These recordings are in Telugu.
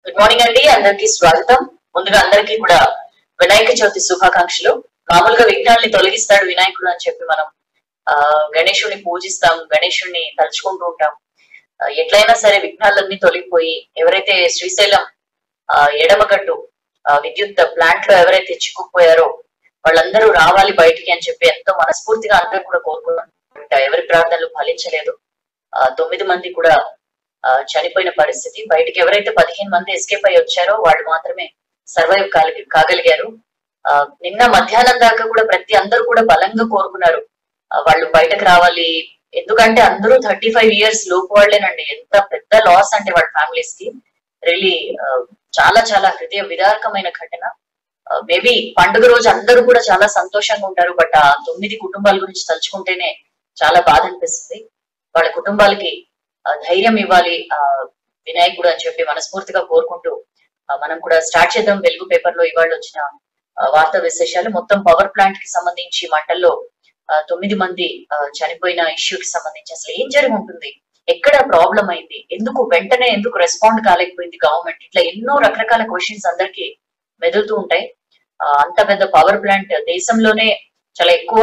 గుడ్ మార్నింగ్ అండి అందరికీ స్వాగతం ముందుగా అందరికీ కూడా వినాయక చవితి శుభాకాంక్షలు మామూలుగా విఘ్నాల్ని తొలగిస్తాడు వినాయకుడు అని చెప్పి మనం ఆ గణేశుడిని పూజిస్తాం గణేశుడిని తలుచుకుంటూ ఉంటాం ఆ, ఎట్లయినా సరే విఘ్నాలన్నీ తొలగిపోయి ఎవరైతే శ్రీశైలం ఆ ఎడమగట్టు ఆ, విద్యుత్ ప్లాంట్ లో ఎవరైతే చిక్కుకుపోయారో వాళ్ళందరూ రావాలి బయటికి అని చెప్పి ఎంతో మనస్ఫూర్తిగా అందరూ కూడా కోరుకున్నాం బట్ ఎవరి ప్రార్థనలు ఫలించలేదు ఆ, తొమ్మిది మంది కూడా ఆ, చనిపోయిన పరిస్థితి బయటికి ఎవరైతే పదిహేను మంది ఎస్కేప్ అయ్యి వచ్చారో వాళ్ళు మాత్రమే సర్వైవ్ కాగలిగారు ఆ, నిన్న మధ్యాహ్నం దాకా కూడా ప్రతి అందరూ కూడా బలంగా కోరుకున్నారు ఆ, వాళ్ళు బయటకు రావాలి ఎందుకంటే అందరూ థర్టీ ఫైవ్ ఇయర్స్ లోపు వాళ్ళేనండి ఎంత పెద్ద లాస్ అంటే వాళ్ళ ఫ్యామిలీస్ కి రియలీ చాలా చాలా హృదయ విదారకమైన ఘటన మేబీ పండుగ రోజు అందరూ కూడా చాలా సంతోషంగా ఉంటారు బట్ ఆ తొమ్మిది కుటుంబాల గురించి తలుచుకుంటేనే చాలా బాధ అనిపిస్తుంది వాళ్ళ కుటుంబాలకి ఆ, ధైర్యం ఇవ్వాలి ఆ వినాయకుడు అని చెప్పి మనస్ఫూర్తిగా కోరుకుంటూ ఆ, మనం కూడా స్టార్ట్ చేద్దాం వెలుగు పేపర్ లో ఇవాళ వచ్చిన ఆ, వార్తా విశేషాలు మొత్తం పవర్ ప్లాంట్ కి సంబంధించి మంటల్లో ఆ, తొమ్మిది మంది ఆ, చనిపోయిన ఇష్యూకి సంబంధించి అసలు ఏం జరిగి ఉంటుంది ఎక్కడ ప్రాబ్లం అయింది ఎందుకు వెంటనే ఎందుకు రెస్పాండ్ కాలేకపోయింది గవర్నమెంట్ ఇట్లా ఎన్నో రకరకాల క్వశ్చన్స్ అందరికి మెదులుతూ ఉంటాయి ఆ, అంత పెద్ద పవర్ ప్లాంట్ దేశంలోనే చాలా ఎక్కువ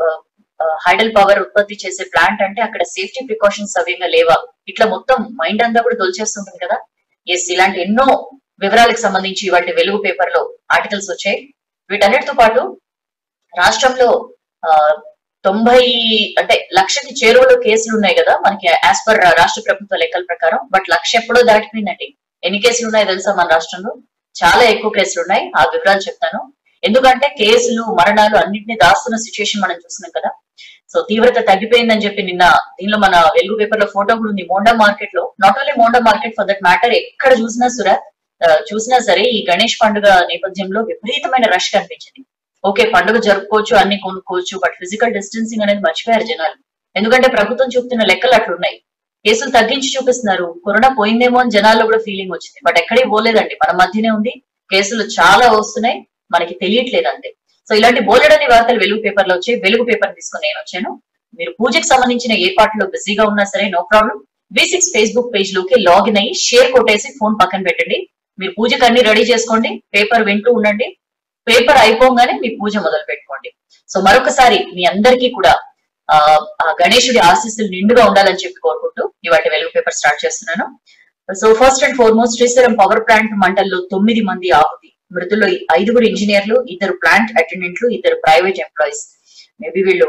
హైడల్ పవర్ ఉత్పత్తి చేసే ప్లాంట్ అంటే అక్కడ సేఫ్టీ ప్రికాషన్స్ అవేగా లేవా ఇట్లా మొత్తం మైండ్ అంతా కూడా తొలిచేస్తుంటుంది కదా ఎస్ ఇలాంటి ఎన్నో వివరాలకు సంబంధించి వాటి వెలుగు పేపర్ లో ఆర్టికల్స్ వచ్చాయి వీటన్నిటితో పాటు రాష్ట్రంలో ఆ, తొంభై అంటే లక్షకి చేరువలో కేసులు ఉన్నాయి కదా మనకి యాజ్ పర్ రాష్ట్ర ప్రభుత్వ లెక్కల ప్రకారం బట్ లక్ష ఎప్పుడో దాటిపోయిందండి ఎన్ని కేసులు ఉన్నాయో తెలుసా మన రాష్ట్రంలో చాలా ఎక్కువ కేసులు ఉన్నాయి ఆ వివరాలు చెప్తాను ఎందుకంటే కేసులు మరణాలు అన్నింటినీ దాస్తున్న సిచ్యుయేషన్ మనం చూస్తున్నాం కదా సో తీవ్రత తగ్గిపోయిందని చెప్పి నిన్న దీనిలో మన వెలుగు పేపర్ లో ఫోటో కూడా ఉంది మోండా మార్కెట్ లో not only Monda market for that matter ఎక్కడ చూసినా సురా ఆ, చూసినా సరే ఈ గణేష్ పండుగ నేపథ్యంలో విపరీతమైన రష్ కనిపించింది ఓకే పండుగ జరుపుకోవచ్చు అన్ని కొనుక్కోవచ్చు బట్ ఫిజికల్ డిస్టెన్సింగ్ అనేది మర్చిపోయారు జనాలు ఎందుకంటే ప్రభుత్వం చూపుతున్న లెక్కలు అట్లున్నాయి కేసులు తగ్గించి చూపిస్తున్నారు కరోనా పోయిందేమో అని జనాల్లో కూడా ఫీలింగ్ వచ్చింది బట్ ఎక్కడికి పోలేదండి మన మధ్యనే ఉంది కేసులు చాలా వస్తున్నాయి మనకి తెలియట్లేదు అంతే సో ఇలాంటి బోలెడని వార్తలు వెలుగు పేపర్ లో వచ్చాయి వెలుగు పేపర్ తీసుకుని నేను వచ్చాను మీరు పూజకి సంబంధించిన ఏర్పాట్లో బిజీగా ఉన్నా సరే no problem V six Facebook page లోకి లాగిన్ అయ్యి షేర్ కొట్టేసి ఫోన్ పక్కన పెట్టండి మీరు పూజకి అన్ని రెడీ చేసుకోండి పేపర్ వింటూ ఉండండి పేపర్ అయిపోగానే మీ పూజ మొదలు పెట్టుకోండి సో మరొకసారి మీ అందరికీ కూడా ఆ ఆ గణేశుడి ఆశీస్సులు నిండుగా ఉండాలని చెప్పి కోరుకుంటూ ఇవాటి వెలుగు పేపర్ స్టార్ట్ చేస్తున్నాను so first and foremost Srisailam power plant మంటల్లో తొమ్మిది మంది ఆహుతి మృతుల్లో ఐదుగురు ఇంజనీర్లు ఇద్దరు ప్లాంట్ అటెండెంట్లు ఇద్దరు ప్రైవేట్ ఎంప్లాయీస్ మేబీ వీళ్ళు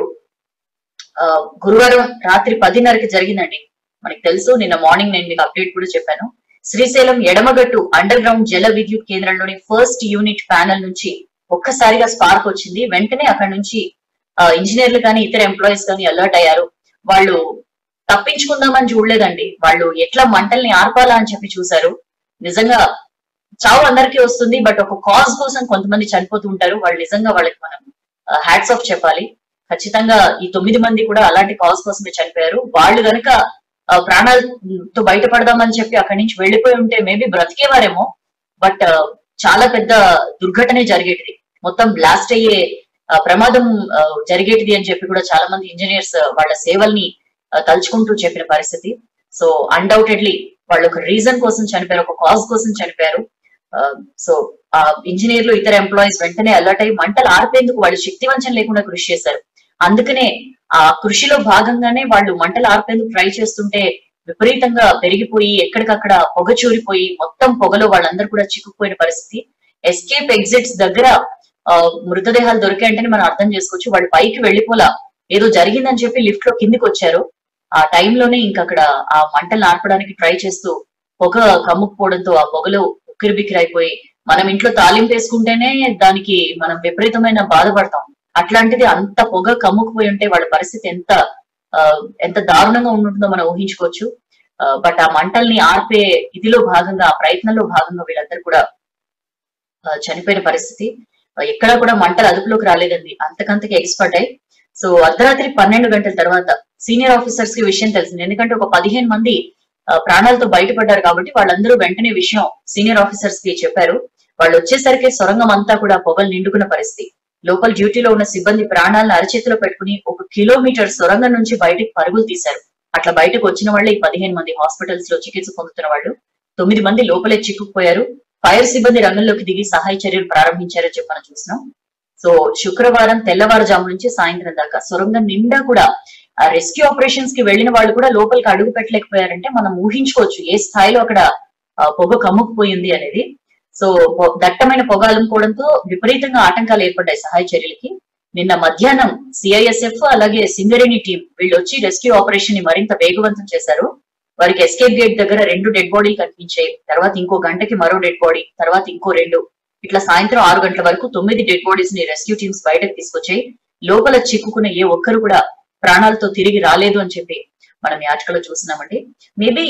ఆ, గురువారం రాత్రి పదిన్నరకి జరిగిందండి మనకి తెలుసు నిన్న మార్నింగ్ నేను మీకు అప్డేట్ కూడా చెప్పాను శ్రీశైలం ఎడమగట్టు అండర్ గ్రౌండ్ జల విద్యుత్ కేంద్రంలోని ఫస్ట్ యూనిట్ ప్యానల్ నుంచి ఒక్కసారిగా స్పార్క్ వచ్చింది వెంటనే అక్కడ నుంచి ఆ, ఇంజనీర్లు కానీ ఇతర ఎంప్లాయీస్ కానీ అలర్ట్ అయ్యారు వాళ్ళు తప్పించుకుందామని చూడలేదండి వాళ్ళు ఎట్లా మంటల్ని ఆర్పాలా అని చెప్పి చూశారు నిజంగా చావు అందరికీ వస్తుంది బట్ ఒక కాజ్ కోసం కొంతమంది చనిపోతూ ఉంటారు వాళ్ళు నిజంగా వాళ్ళకి మనం హ్యాట్స్ ఆఫ్ చెప్పాలి ఖచ్చితంగా ఈ తొమ్మిది మంది కూడా అలాంటి కాజ్ కోసమే చనిపోయారు వాళ్ళు గనక ఆ, ప్రాణాలతో బయటపడదామని చెప్పి అక్కడి నుంచి వెళ్ళిపోయి ఉంటే మేబీ బ్రతికేవారేమో బట్ చాలా పెద్ద దుర్ఘటనే జరిగేటిది మొత్తం బ్లాస్ట్ అయ్యే ఆ, ప్రమాదం ఆ, జరిగేటిది అని చెప్పి కూడా చాలా మంది ఇంజనీర్స్ వాళ్ళ సేవల్ని ఆ, తలుచుకుంటూ చెప్పిన పరిస్థితి సో అన్డౌటెడ్లీ వాళ్ళు ఒక రీజన్ కోసం చనిపోయారు ఒక కాజ్ కోసం చనిపోయారు సో ఆ ఇంజనీర్లు ఇతర ఎంప్లాయీస్ వెంటనే అలర్ట్ అయ్యి మంటలు ఆర్పేందుకు వాళ్ళు శక్తివంచన లేకుండా కృషి చేశారు అందుకనే ఆ కృషిలో భాగంగానే వాళ్ళు మంటలు ఆర్పేందుకు ట్రై చేస్తుంటే విపరీతంగా పెరిగిపోయి ఎక్కడికక్కడ పొగ చూరిపోయి మొత్తం పొగలో వాళ్ళందరూ కూడా చిక్కుకుపోయిన పరిస్థితి ఎస్కేప్ ఎగ్జిట్స్ దగ్గర ఆ, మృతదేహాలు దొరికాయంటేనే మనం అర్థం చేసుకోవచ్చు వాళ్ళు పైకి వెళ్ళిపోలా ఏదో జరిగిందని చెప్పి లిఫ్ట్ లో కిందికి వచ్చారు ఆ టైంలోనే ఇంకా అక్కడ ఆ మంటలు ఆర్పడానికి ట్రై చేస్తూ పొగ కమ్ముకుపోవడంతో ఆ పొగలో ఉక్కిరి బిక్కిరి అయిపోయి మనం ఇంట్లో తాలింపు వేసుకుంటేనే దానికి మనం విపరీతమైన బాధపడతాం అట్లాంటిది అంత పొగ కమ్ముకుపోయి ఉంటే వాళ్ళ పరిస్థితి ఎంత ఆ, ఎంత దారుణంగా ఉంటుందో మనం ఊహించుకోవచ్చు బట్ ఆ మంటల్ని ఆర్పే ఇదిలో భాగంగా ఆ ప్రయత్నంలో భాగంగా వీళ్ళందరూ కూడా ఆ, చనిపోయిన పరిస్థితి ఆ, ఎక్కడా కూడా మంటలు అదుపులోకి రాలేదండి అంతకంతకి ఎక్స్పర్ట్ అయ్యి సో అర్ధరాత్రి పన్నెండు గంటల తర్వాత సీనియర్ ఆఫీసర్స్ కి విషయం తెలిసింది ఎందుకంటే ఒక పదిహేను మంది ఆ, ప్రాణాలతో బయటపడ్డారు కాబట్టి వాళ్ళందరూ వెంటనే విషయం సీనియర్ ఆఫీసర్స్ కి చెప్పారు వాళ్ళు వచ్చేసరికి సొరంగం అంతా కూడా పొగలు నిండుకున్న పరిస్థితి లోపల డ్యూటీలో ఉన్న సిబ్బంది ప్రాణాలను అరచేతిలో పెట్టుకుని ఒక కిలోమీటర్ సొరంగం నుంచి బయటకు పరుగులు తీశారు అట్లా బయటకు వచ్చిన వాళ్ళే ఈ పదిహేను మంది హాస్పిటల్స్ లో చికిత్స పొందుతున్న వాళ్ళు తొమ్మిది మంది లోపలే చిక్కుకుపోయారు ఫైర్ సిబ్బంది రంగంలోకి దిగి సహాయ చర్యలు ప్రారంభించారని చెప్పి మనం చూస్తున్నాం సో శుక్రవారం తెల్లవారుజాము నుంచి సాయంత్రం దాకా సొరంగం నిండా కూడా ఆ రెస్క్యూ ఆపరేషన్స్ కి వెళ్లిన వాళ్ళు కూడా లోపలికి అడుగు పెట్టలేకపోయారంటే మనం ఊహించుకోవచ్చు ఏ స్థాయిలో అక్కడ ఆ, పొగ కమ్ముకుపోయింది అనేది సో పొ- దట్టమైన పొగ అలుముకోవడంతో విపరీతంగా ఆటంకాలు ఏర్పడ్డాయి సహాయ చర్యలకి నిన్న మధ్యాహ్నం సిఐఎస్ఎఫ్ అలాగే సింగరేణి టీం వీళ్ళు వచ్చి రెస్క్యూ ఆపరేషన్ ని మరింత వేగవంతం చేశారు వారికి ఎస్కేప్ గేట్ దగ్గర రెండు డెడ్ బాడీలు కనిపించాయి తర్వాత ఇంకో గంటకి మరో డెడ్ బాడీ తర్వాత ఇంకో రెండు ఇట్లా సాయంత్రం ఆరు గంటల వరకు తొమ్మిది డెడ్ బాడీస్ ని రెస్క్యూ టీమ్స్ బయటకు తీసుకొచ్చాయి లోపల చిక్కుకున్న ఏ ఒక్కరు కూడా ప్రాణాలతో తిరిగి రాలేదు అని చెప్పి మనం ఈ ఆర్టికల్ లో చూస్తున్నామండి మేబీ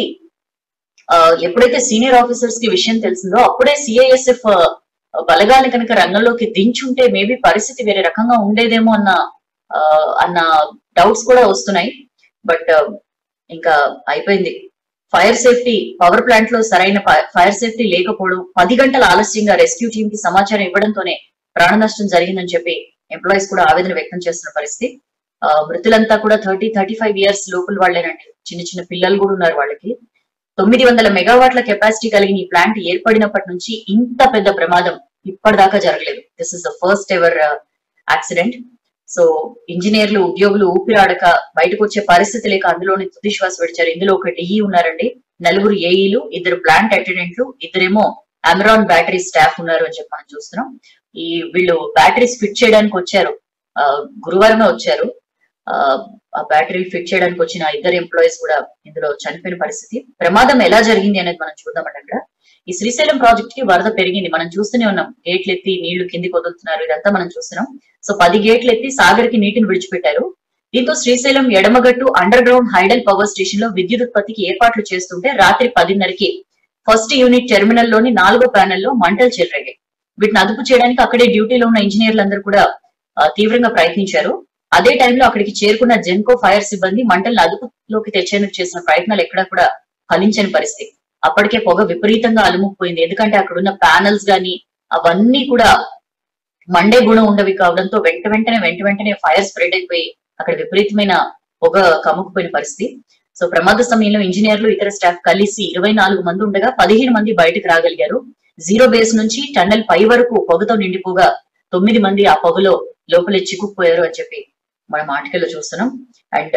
ఎప్పుడైతే సీనియర్ ఆఫీసర్స్ కి విషయం తెలిసిందో అప్పుడే సిఐఎస్ఎఫ్ బలగాన్ని కనుక రంగంలోకి దించుంటే మేబీ పరిస్థితి వేరే రకంగా ఉండేదేమో అన్న ఆ, అన్న డౌట్స్ కూడా వస్తున్నాయి బట్ ఇంకా అయిపోయింది ఫైర్ సేఫ్టీ పవర్ ప్లాంట్ లో సరైన ఫైర్ సేఫ్టీ లేకపోవడం పది గంటల ఆలస్యంగా రెస్క్యూ టీమ్ కి సమాచారం ఇవ్వడంతోనే ప్రాణ నష్టం జరిగిందని చెప్పి ఎంప్లాయీస్ కూడా ఆవేదన వ్యక్తం చేస్తున్న పరిస్థితి ఆ, మృతులంతా కూడా థర్టీ థర్టీ ఫైవ్ ఇయర్స్ లోపల వాళ్ళేనండి చిన్న చిన్న పిల్లలు కూడా ఉన్నారు వాళ్ళకి తొమ్మిది వందల మెగావాట్ల కెపాసిటీ కలిగిన ఈ ప్లాంట్ ఏర్పడినప్పటి నుంచి ఇంత పెద్ద ప్రమాదం ఇప్పటిదాకా జరగలేదు this is the first ever accident so ఇంజనీర్లు ఉద్యోగులు ఊపిరాడక బయటకు వచ్చే పరిస్థితి లేక అందులోని తుది శ్వాస విడిచారు ఇందులో ఒక డిఈ ఉన్నారండి నలుగురు ఏఈలు ఇద్దరు ప్లాంట్ అటెండెంట్లు ఇద్దరేమో అమెరాన్ బ్యాటరీ స్టాఫ్ ఉన్నారు అని చెప్పి మనం చూస్తున్నాం ఈ వీళ్ళు బ్యాటరీస్ ఫిట్ చేయడానికి వచ్చారు ఆ, గురువారమే వచ్చారు ఆ, ఆ బ్యాటరీ ఫిట్ చేయడానికి వచ్చిన ఇద్దరు ఎంప్లాయీస్ కూడా ఇందులో చనిపోయిన పరిస్థితి ప్రమాదం ఎలా జరిగింది అనేది మనం చూద్దామండి అక్కడ ఈ శ్రీశైలం ప్రాజెక్ట్ కి వరద పెరిగింది మనం చూస్తూనే ఉన్నాం గేట్లు ఎత్తి నీళ్లు కిందికి వదులుతున్నారు ఇదంతా మనం చూస్తున్నాం సో పది గేట్లు ఎత్తి సాగర్ కి నీటిని విడిచిపెట్టారు దీంతో శ్రీశైలం ఎడమగట్టు underground hydel power station లో విద్యుత్ ఉత్పత్తికి ఏర్పాట్లు చేస్తుంటే రాత్రి పదిన్నరకి ఫస్ట్ యూనిట్ టెర్మినల్ లోని నాలుగో ప్యానెల్ లో మంటలు చెలరేగాయి వీటిని అదుపు చేయడానికి అక్కడే డ్యూటీలో ఉన్న ఇంజనీర్లందరూ కూడా ఆ, తీవ్రంగా ప్రయత్నించారు అదే టైంలో అక్కడికి చేరుకున్న జెన్కో ఫైర్ సిబ్బంది మంటలను అదుపులోకి తెచ్చేందుకు చేసిన ప్రయత్నాలు ఎక్కడా కూడా ఫలించని పరిస్థితి అప్పటికే పొగ విపరీతంగా అలుముకుపోయింది ఎందుకంటే అక్కడ ఉన్న ప్యానల్స్ గాని అవన్నీ కూడా మండే గుణం ఉండవి కావడంతో వెంట వెంటనే వెంట వెంటనే ఫైర్ స్ప్రెడ్ అయిపోయి అక్కడ విపరీతమైన పొగ కమ్ముకుపోయిన పరిస్థితి సో ప్రమాద సమయంలో ఇంజనీర్లు ఇతర స్టాఫ్ కలిసి ఇరవై నాలుగు మంది ఉండగా పదిహేను మంది బయటకు రాగలిగారు జీరో బేస్ నుంచి టన్నెల్ పై వరకు పొగతో నిండిపోగా తొమ్మిది మంది ఆ పొగలో లోపలే చిక్కుకుపోయారు అని చెప్పి మనం ఆర్టికల్లో చూస్తున్నాం అండ్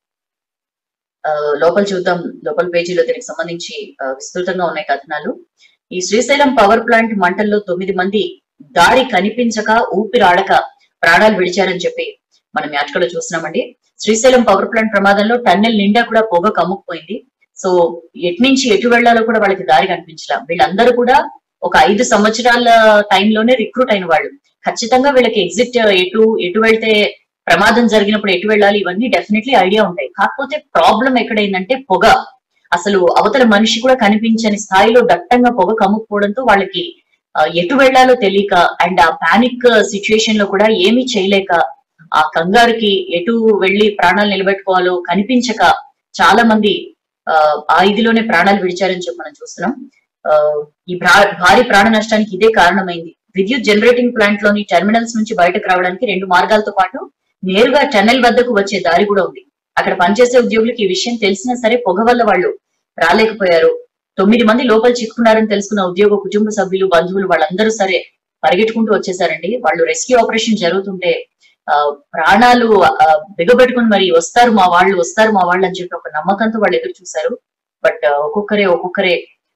లోపల చూద్దాం లోపల పేజీలో దీనికి సంబంధించి ఆ, విస్తృతంగా ఉన్నాయి కథనాలు ఈ శ్రీశైలం పవర్ ప్లాంట్ మంటల్లో తొమ్మిది మంది దారి కనిపించక ఊపిరాడక ప్రాణాలు విడిచారని చెప్పి మనం ఈ ఆర్టికల్లో చూస్తున్నామండి శ్రీశైలం పవర్ ప్లాంట్ ప్రమాదంలో టన్నెల్ నిండా కూడా పొగ కమ్ముకుపోయింది సో ఎటు నుంచి ఎటు వెళ్లాలో కూడా వాళ్ళకి దారి కనిపించలా వీళ్ళందరూ కూడా ఒక ఐదు సంవత్సరాల టైంలోనే రిక్రూట్ అయిన వాళ్ళు ఖచ్చితంగా వీళ్ళకి ఎగ్జిట్ ఎటు ఎటు వెళ్తే ప్రమాదం జరిగినప్పుడు ఎటు వెళ్ళాలి ఇవన్నీ డెఫినెట్లీ ఐడియా ఉంటాయి కాకపోతే ప్రాబ్లం ఎక్కడైందంటే పొగ అసలు అవతల మనిషి కూడా కనిపించని స్థాయిలో దట్టంగా పొగ కమ్ముకుపోవడంతో వాళ్ళకి ఆ, ఎటు వెళ్లాలో తెలియక అండ్ ఆ పానిక్ సిచ్యుయేషన్ లో కూడా ఏమీ చేయలేక ఆ కంగారుకి ఎటు వెళ్లి ప్రాణాలు నిలబెట్టుకోవాలో కనిపించక చాలా మంది ఆ, ఆ ఇదిలోనే ప్రాణాలు విడిచారని చెప్పి మనం చూస్తున్నాం ఆ, ఈ భా- భారీ ప్రాణ నష్టానికి ఇదే కారణమైంది విద్యుత్ జనరేటింగ్ ప్లాంట్ లోని టెర్మినల్స్ నుంచి బయటకు రావడానికి రెండు మార్గాలతో పాటు నేరుగా టన్నెల్ వద్దకు వచ్చే దారి కూడా ఉంది అక్కడ పనిచేసే ఉద్యోగులకు ఈ విషయం తెలిసినా సరే పొగ వల్ల వాళ్ళు రాలేకపోయారు తొమ్మిది మంది లోపల చిక్కుకున్నారని తెలుసుకున్న ఉద్యోగ కుటుంబ సభ్యులు బంధువులు వాళ్ళందరూ సరే పరిగెట్టుకుంటూ వచ్చేసారండి వాళ్ళు రెస్క్యూ ఆపరేషన్ జరుగుతుంటే ఆ, ప్రాణాలు ఆ, బిగబెట్టుకుని మరి వస్తారు మా వాళ్ళు వస్తారు మా వాళ్ళు అని చెప్పి ఒక నమ్మకంతో వాళ్ళు ఎదురు చూశారు బట్ ఒక్కొక్కరే ఒక్కొక్కరే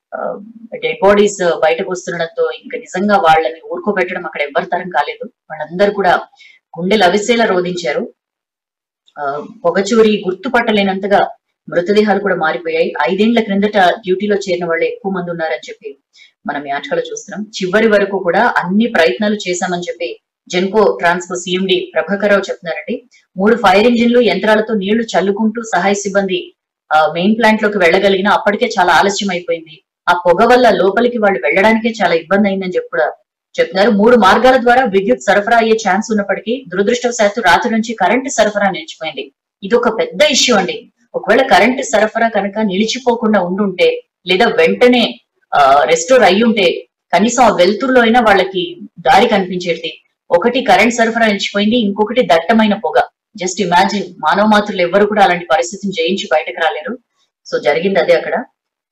డెడ్ బాడీస్ బయటకు వస్తుండడంతో ఇంకా నిజంగా వాళ్ళని ఊరుకోబెట్టడం అక్కడ ఎవ్వరి తరం కాలేదు వాళ్ళందరూ కూడా గుండెలు అవిసేలా రోధించారు ఆ, పొగచూరి గుర్తుపట్టలేనంతగా మృతదేహాలు కూడా మారిపోయాయి ఐదేండ్ల క్రిందట డ్యూటీలో చేరిన వాళ్ళు ఎక్కువ మంది ఉన్నారని చెప్పి మనం ఈ ఆటకలో చూస్తున్నాం చివరి వరకు కూడా అన్ని ప్రయత్నాలు చేశామని చెప్పి జెన్కో ట్రాన్స్కో సిఎండి ప్రభాకరరావు చెప్తున్నారండి మూడు ఫైర్ ఇంజిన్లు యంత్రాలతో నీళ్లు చల్లుకుంటూ సహాయ సిబ్బంది మెయిన్ ప్లాంట్ లోకి వెళ్ళగలిగిన అప్పటికే చాలా ఆలస్యం అయిపోయింది ఆ పొగ వల్ల లోపలికి వాళ్ళు వెళ్ళడానికే చాలా ఇబ్బంది అయిందని చెప్పి కూడా చెప్తున్నారు మూడు మార్గాల ద్వారా విద్యుత్ సరఫరా అయ్యే ఛాన్స్ ఉన్నప్పటికీ దురదృష్టవశాత్తు రాత్రి నుంచి కరెంటు సరఫరా నిలిచిపోయింది ఇది ఒక పెద్ద ఇష్యూ అండి ఒకవేళ కరెంటు సరఫరా కనుక నిలిచిపోకుండా ఉండుంటే లేదా వెంటనే రెస్టోర్ అయ్యి ఉంటే కనీసం ఆ వెలుతురులో అయినా వాళ్ళకి దారి కనిపించేది ఒకటి కరెంట్ సరఫరా నిలిచిపోయింది ఇంకొకటి దట్టమైన పొగ జస్ట్ ఇమాజిన్ మానవ మాతృలు ఎవ్వరు కూడా అలాంటి పరిస్థితిని జయించి బయటకు రాలేరు సో జరిగింది అదే అక్కడ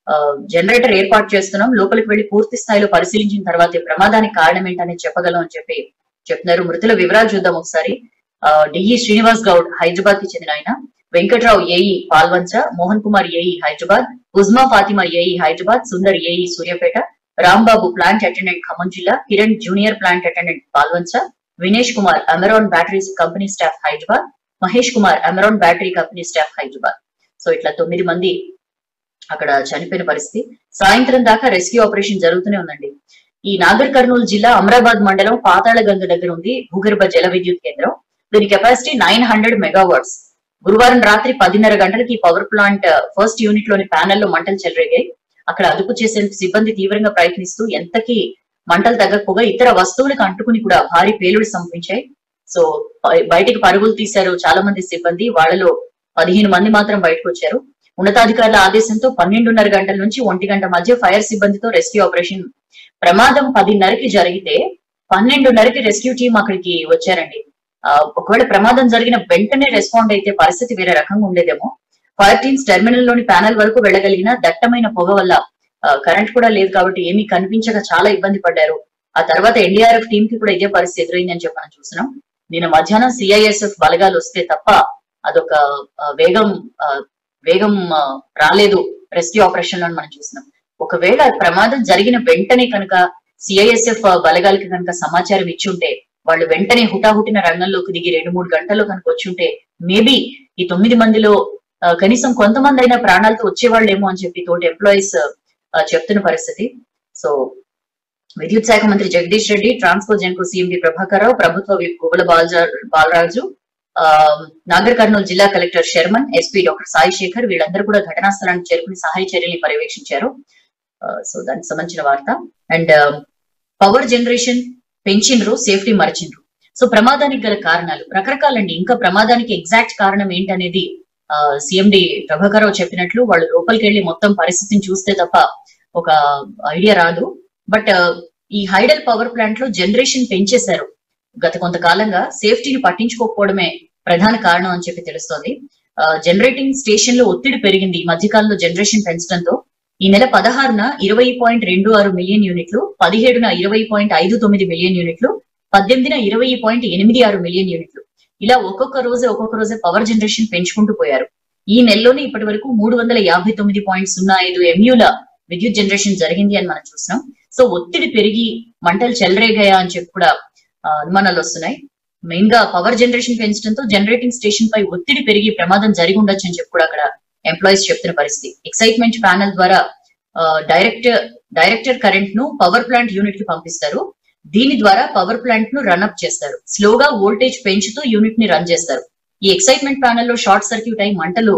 జనరేటర్ ఏర్పాటు చేస్తున్నాం లోపలికి వెళ్లి పూర్తి స్థాయిలో పరిశీలించిన తర్వాత ఈ ప్రమాదానికి కారణం ఏంటనేది చెప్పగలం అని చెప్పి చెప్తున్నారు మృతుల వివరాలు చూద్దాం ఒకసారి డిఈ శ్రీనివాస్ గౌడ్ హైదరాబాద్ కి చెందిన ఆయన Venkatrao AE Palvancha Mohan Kumar AE Hyderabad Uzma Fatima AE Hyderabad Sundar AE Suryapet Rambabu plant attendant Khammam జిల్లా Kiran junior plant attendant Palvancha Vinesh Kumar Amaron batteries company staff Hyderabad Mahesh Kumar Amaron battery company staff Hyderabad so ఇట్లా తొమ్మిది మంది అక్కడ చనిపోయిన పరిస్థితి సాయంత్రం దాకా రెస్క్యూ ఆపరేషన్ జరుగుతూనే ఉందండి ఈ నాగర్ కర్నూలు జిల్లా అమరాబాద్ మండలం పాతాళ గంగ దగ్గర ఉంది భూగర్భ జల విద్యుత్ కేంద్రం దీని కెపాసిటీ నైన్ హండ్రెడ్ మెగావాట్స్ గురువారం రాత్రి పదిన్నర గంటలకి పవర్ ప్లాంట్ ఫస్ట్ యూనిట్ లోని ప్యానెల్లో మంటలు చెలరేగాయి అక్కడ అదుపు చేసేందుకు సిబ్బంది తీవ్రంగా ప్రయత్నిస్తూ ఎంతకి మంటలు తగ్గకపోగా ఇతర వస్తువులకు అంటుకుని కూడా భారీ పేలుడు సంభవించాయి సో బయ- బయటికి పరుగులు తీశారు చాలా మంది సిబ్బంది వాళ్ళలో పదిహేను మంది మాత్రం బయటకు వచ్చారు ఉన్నతాధికారుల ఆదేశంతో పన్నెండున్నర గంటల నుంచి ఒంటి గంట మధ్య ఫైర్ సిబ్బందితో రెస్క్యూ ఆపరేషన్ ప్రమాదం పదిన్నరకి జరిగితే పన్నెండున్నరకి రెస్క్యూ టీం అక్కడికి వచ్చారండి ఆ, ఒకవేళ ప్రమాదం జరిగిన వెంటనే రెస్పాండ్ అయితే పరిస్థితి వేరే రకంగా ఉండేదేమో ఫైర్ టీమ్స్ టెర్మినల్ లోని ప్యానల్ వరకు వెళ్ళగలిగిన దట్టమైన పొగ వల్ల కరెంట్ కూడా లేదు కాబట్టి ఏమీ కనిపించక చాలా ఇబ్బంది పడ్డారు ఆ తర్వాత ఎన్డీఆర్ఎఫ్ టీం కి కూడా ఇదే పరిస్థితి ఎదురైందని చెప్పి మనం చూసినాం నిన్న మధ్యాహ్నం సిఐఎస్ఎఫ్ బలగాలు వస్తే తప్ప అదొక ఆ, వేగం ఆ, వేగం ఆ, రాలేదు రెస్క్యూ ఆపరేషన్ లో మనం చూసినాం ఒకవేళ ప్రమాదం జరిగిన వెంటనే కనుక సిఐఎస్ఎఫ్ బలగాలకి కనుక సమాచారం ఇచ్చుంటే వాళ్ళు వెంటనే హుటాహుటిన రంగంలోకి దిగి రెండు మూడు గంటల్లో కనుక వచ్చుంటే మేబీ ఈ తొమ్మిది మందిలో ఆ, కనీసం కొంతమంది అయినా ప్రాణాలతో వచ్చేవాళ్ళేమో అని చెప్పి తోటి ఎంప్లాయీస్ చెప్తున్న పరిస్థితి సో విద్యుత్ శాఖ మంత్రి జగదీష్ రెడ్డి ట్రాన్స్కో జెన్కో సీఎండి ప్రభాకర్ రావు ప్రభుత్వ విప్ గువ్వల బాలజా బాలరాజు ఆ, నాగర్ కర్నూలు జిల్లా collector Sharman SP doctor Sai Shekar వీళ్ళందరూ కూడా ఘటనా స్థలానికి చేరుకుని సహాయ చర్యల్ని పర్యవేక్షించారు ఆ, సో దానికి సంబంధించిన వార్త అండ్ పవర్ జనరేషన్ పెంచిండ్రు సేఫ్టీ మరిచిండ్రు సో ప్రమాదానికి గల కారణాలు రకరకాలండి ఇంకా ప్రమాదానికి ఎగ్జాక్ట్ కారణం ఏంటనేది సిఎండి ప్రభాకర్ రావు చెప్పినట్లు వాళ్ళు లోపలికి వెళ్ళి మొత్తం పరిస్థితిని చూస్తే తప్ప ఒక ఐడియా రాదు బట్ ఈ హైడల్ పవర్ ప్లాంట్ లో జనరేషన్ పెంచేశారు గత కొంతకాలంగా సేఫ్టీని పట్టించుకోకపోవడమే ప్రధాన కారణం అని చెప్పి తెలుస్తోంది జనరేటింగ్ స్టేషన్ లో ఒత్తిడి పెరిగింది ఈ మధ్యకాలంలో జనరేషన్ పెంచడంతో ఈ నెల పదహారున ఇరవై పాయింట్ రెండు ఆరు మిలియన్ యూనిట్లు పదిహేడున ఇరవై పాయింట్ ఐదు తొమ్మిది మిలియన్ యూనిట్లు పద్దెనిమిదిన ఇరవై పాయింట్ ఎనిమిది ఆరు మిలియన్ యూనిట్లు ఇలా ఒక్కొక్క రోజే ఒక్కొక్క రోజే పవర్ జనరేషన్ పెంచుకుంటూ పోయారు ఈ నెలలోనే ఇప్పటి వరకు మూడు వందల యాభై తొమ్మిది పాయింట్ సున్నా ఐదు ఎంయూల విద్యుత్ జనరేషన్ జరిగింది అని మనం చూస్తున్నాం సో ఒత్తిడి పెరిగి మంటలు చెలరేగాయా అని చెప్పి కూడా ఆ, అనుమానాలు వస్తున్నాయి మెయిన్ గా పవర్ జనరేషన్ పెంచడంతో జనరేటింగ్ స్టేషన్ పై ఒత్తిడి పెరిగి ప్రమాదం జరిగి ఉండొచ్చు అని చెప్పి కూడా అక్కడ ఎంప్లాయీస్ చెప్తున్న పరిస్థితి ఎక్సైట్మెంట్ ప్యానల్ ద్వారా డైరెక్ట్ డైరెక్టర్ కరెంట్ ను పవర్ ప్లాంట్ యూనిట్ కి పంపిస్తారు దీని ద్వారా పవర్ ప్లాంట్ ను రన్ అప్ చేస్తారు స్లోగా వోల్టేజ్ పెంచుతూ యూనిట్ ని రన్ చేస్తారు ఈ ఎక్సైట్మెంట్ ప్యానల్ లో షార్ట్ సర్క్యూట్ అయి మంటలు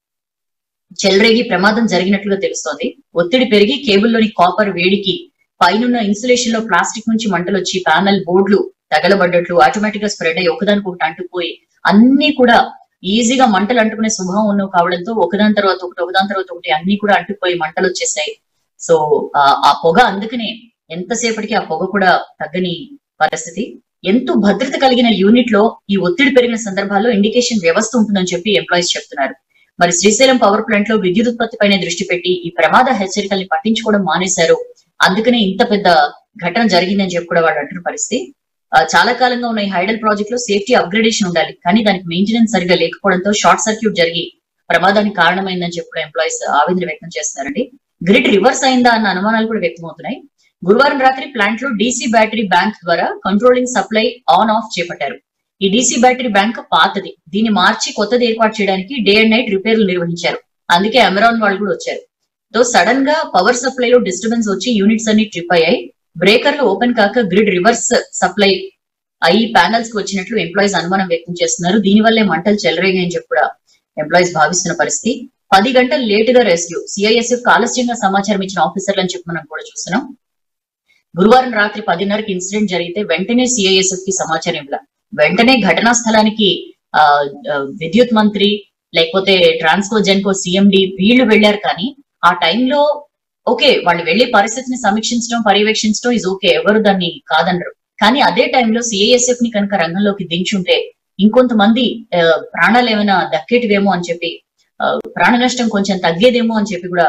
చెలరేగి ప్రమాదం జరిగినట్లుగా తెలుస్తోంది ఒత్తిడి పెరిగి కేబుల్లోని కాపర్ వేడికి పైనున్న ఇన్సులేషన్ లో ప్లాస్టిక్ నుంచి మంటలు వచ్చి ప్యానల్ బోర్డులు తగలబడ్డట్లు ఆటోమేటిక్ గా స్ప్రెడ్ అయ్యి ఒకదానికి ఒకటి అంటుకుపోయి అన్ని కూడా ఈజీగా మంటలు అంటుకునే స్వభావం ఉన్నవి కావడంతో ఒకదాని తర్వాత ఒకటి ఒకదాని తర్వాత ఒకటి అన్ని కూడా అంటుకుపోయి మంటలు వచ్చేసాయి సో ఆ- ఆ పొగ అందుకనే ఎంతసేపటికి ఆ పొగ కూడా తగ్గని పరిస్థితి ఎంతో భద్రత కలిగిన యూనిట్ లో ఈ ఒత్తిడి పెరిగిన సందర్భాల్లో ఇండికేషన్ వ్యవస్థ ఉంటుందని చెప్పి ఎంప్లాయీస్ చెప్తున్నారు మరి శ్రీశైలం పవర్ ప్లాంట్ లో విద్యుత్ ఉత్పత్తి పైన దృష్టి పెట్టి ఈ ప్రమాద హెచ్చరికల్ని పట్టించుకోవడం మానేశారు అందుకనే ఇంత పెద్ద ఘటన జరిగిందని చెప్పి కూడా వాళ్ళు అంటున్న పరిస్థితి ఆ, చాలా కాలంగా ఉన్న ఈ హైడల్ ప్రాజెక్ట్ లో సేఫ్టీ అప్గ్రేడేషన్ ఉండాలి కానీ దానికి మెయింటెనెన్స్ సరిగా లేకపోవడంతో షార్ట్ సర్క్యూట్ జరిగి ప్రమాదానికి కారణమైందని చెప్పి కూడా ఎంప్లాయీస్ ఆవేదన వ్యక్తం చేస్తున్నారండి గ్రిడ్ రివర్స్ అయిందా అన్న అనుమానాలు కూడా వ్యక్తమవుతున్నాయి గురువారం రాత్రి ప్లాంట్ లో డీసీ బ్యాటరీ బ్యాంక్ ద్వారా కంట్రోలింగ్ సప్లై ఆన్ ఆఫ్ చేపట్టారు ఈ డీసీ బ్యాటరీ బ్యాంక్ పాతది దీన్ని మార్చి కొత్తది ఏర్పాటు చేయడానికి డే అండ్ నైట్ రిపేర్లు నిర్వహించారు అందుకే అమెరాన్ వాళ్ళు కూడా వచ్చారు తో సడన్ గా పవర్ సప్లై లో డిస్టర్బెన్స్ వచ్చి యూనిట్స్ అన్ని ట్రిప్ అయ్యాయి బ్రేకర్లు ఓపెన్ కాక గ్రిడ్ రివర్స్ సప్లై అయ్యి ప్యానల్స్ కి వచ్చినట్లు ఎంప్లాయీస్ అనుమానం వ్యక్తం చేస్తున్నారు దీనివల్లే మంటలు చెలరేగాయని చెప్పి కూడా ఎంప్లాయీస్ భావిస్తున్న పరిస్థితి పది గంటలు లేట్ గా రెస్క్యూ సిఐఎస్ఎఫ్ ఆలస్యంగా సమాచారం ఇచ్చిన ఆఫీసర్లు అని చెప్పి మనం కూడా చూస్తున్నాం గురువారం రాత్రి పదిన్నరకి ఇన్సిడెంట్ జరిగితే వెంటనే సిఐఎస్ఎఫ్ కి సమాచారం ఇవ్వాల వెంటనే ఘటనా స్థలానికి ఆ, ఆ, విద్యుత్ మంత్రి లేకపోతే ట్రాన్స్కో జెన్కో సిఎండి వీళ్ళు వెళ్ళారు కానీ ఆ టైంలో ఓకే వాళ్ళు వెళ్లి పరిస్థితిని సమీక్షించడం పర్యవేక్షించడం ఇస్ ఓకే ఎవరు దాన్ని కాదనరు కానీ అదే టైంలో సిఐఎస్ఎఫ్ ని కనుక రంగంలోకి దించుంటే ఇంకొంతమంది ఆ, ప్రాణాలు ఏమైనా దక్కేటివేమో అని చెప్పి ఆ, ప్రాణ నష్టం కొంచెం తగ్గేదేమో అని చెప్పి కూడా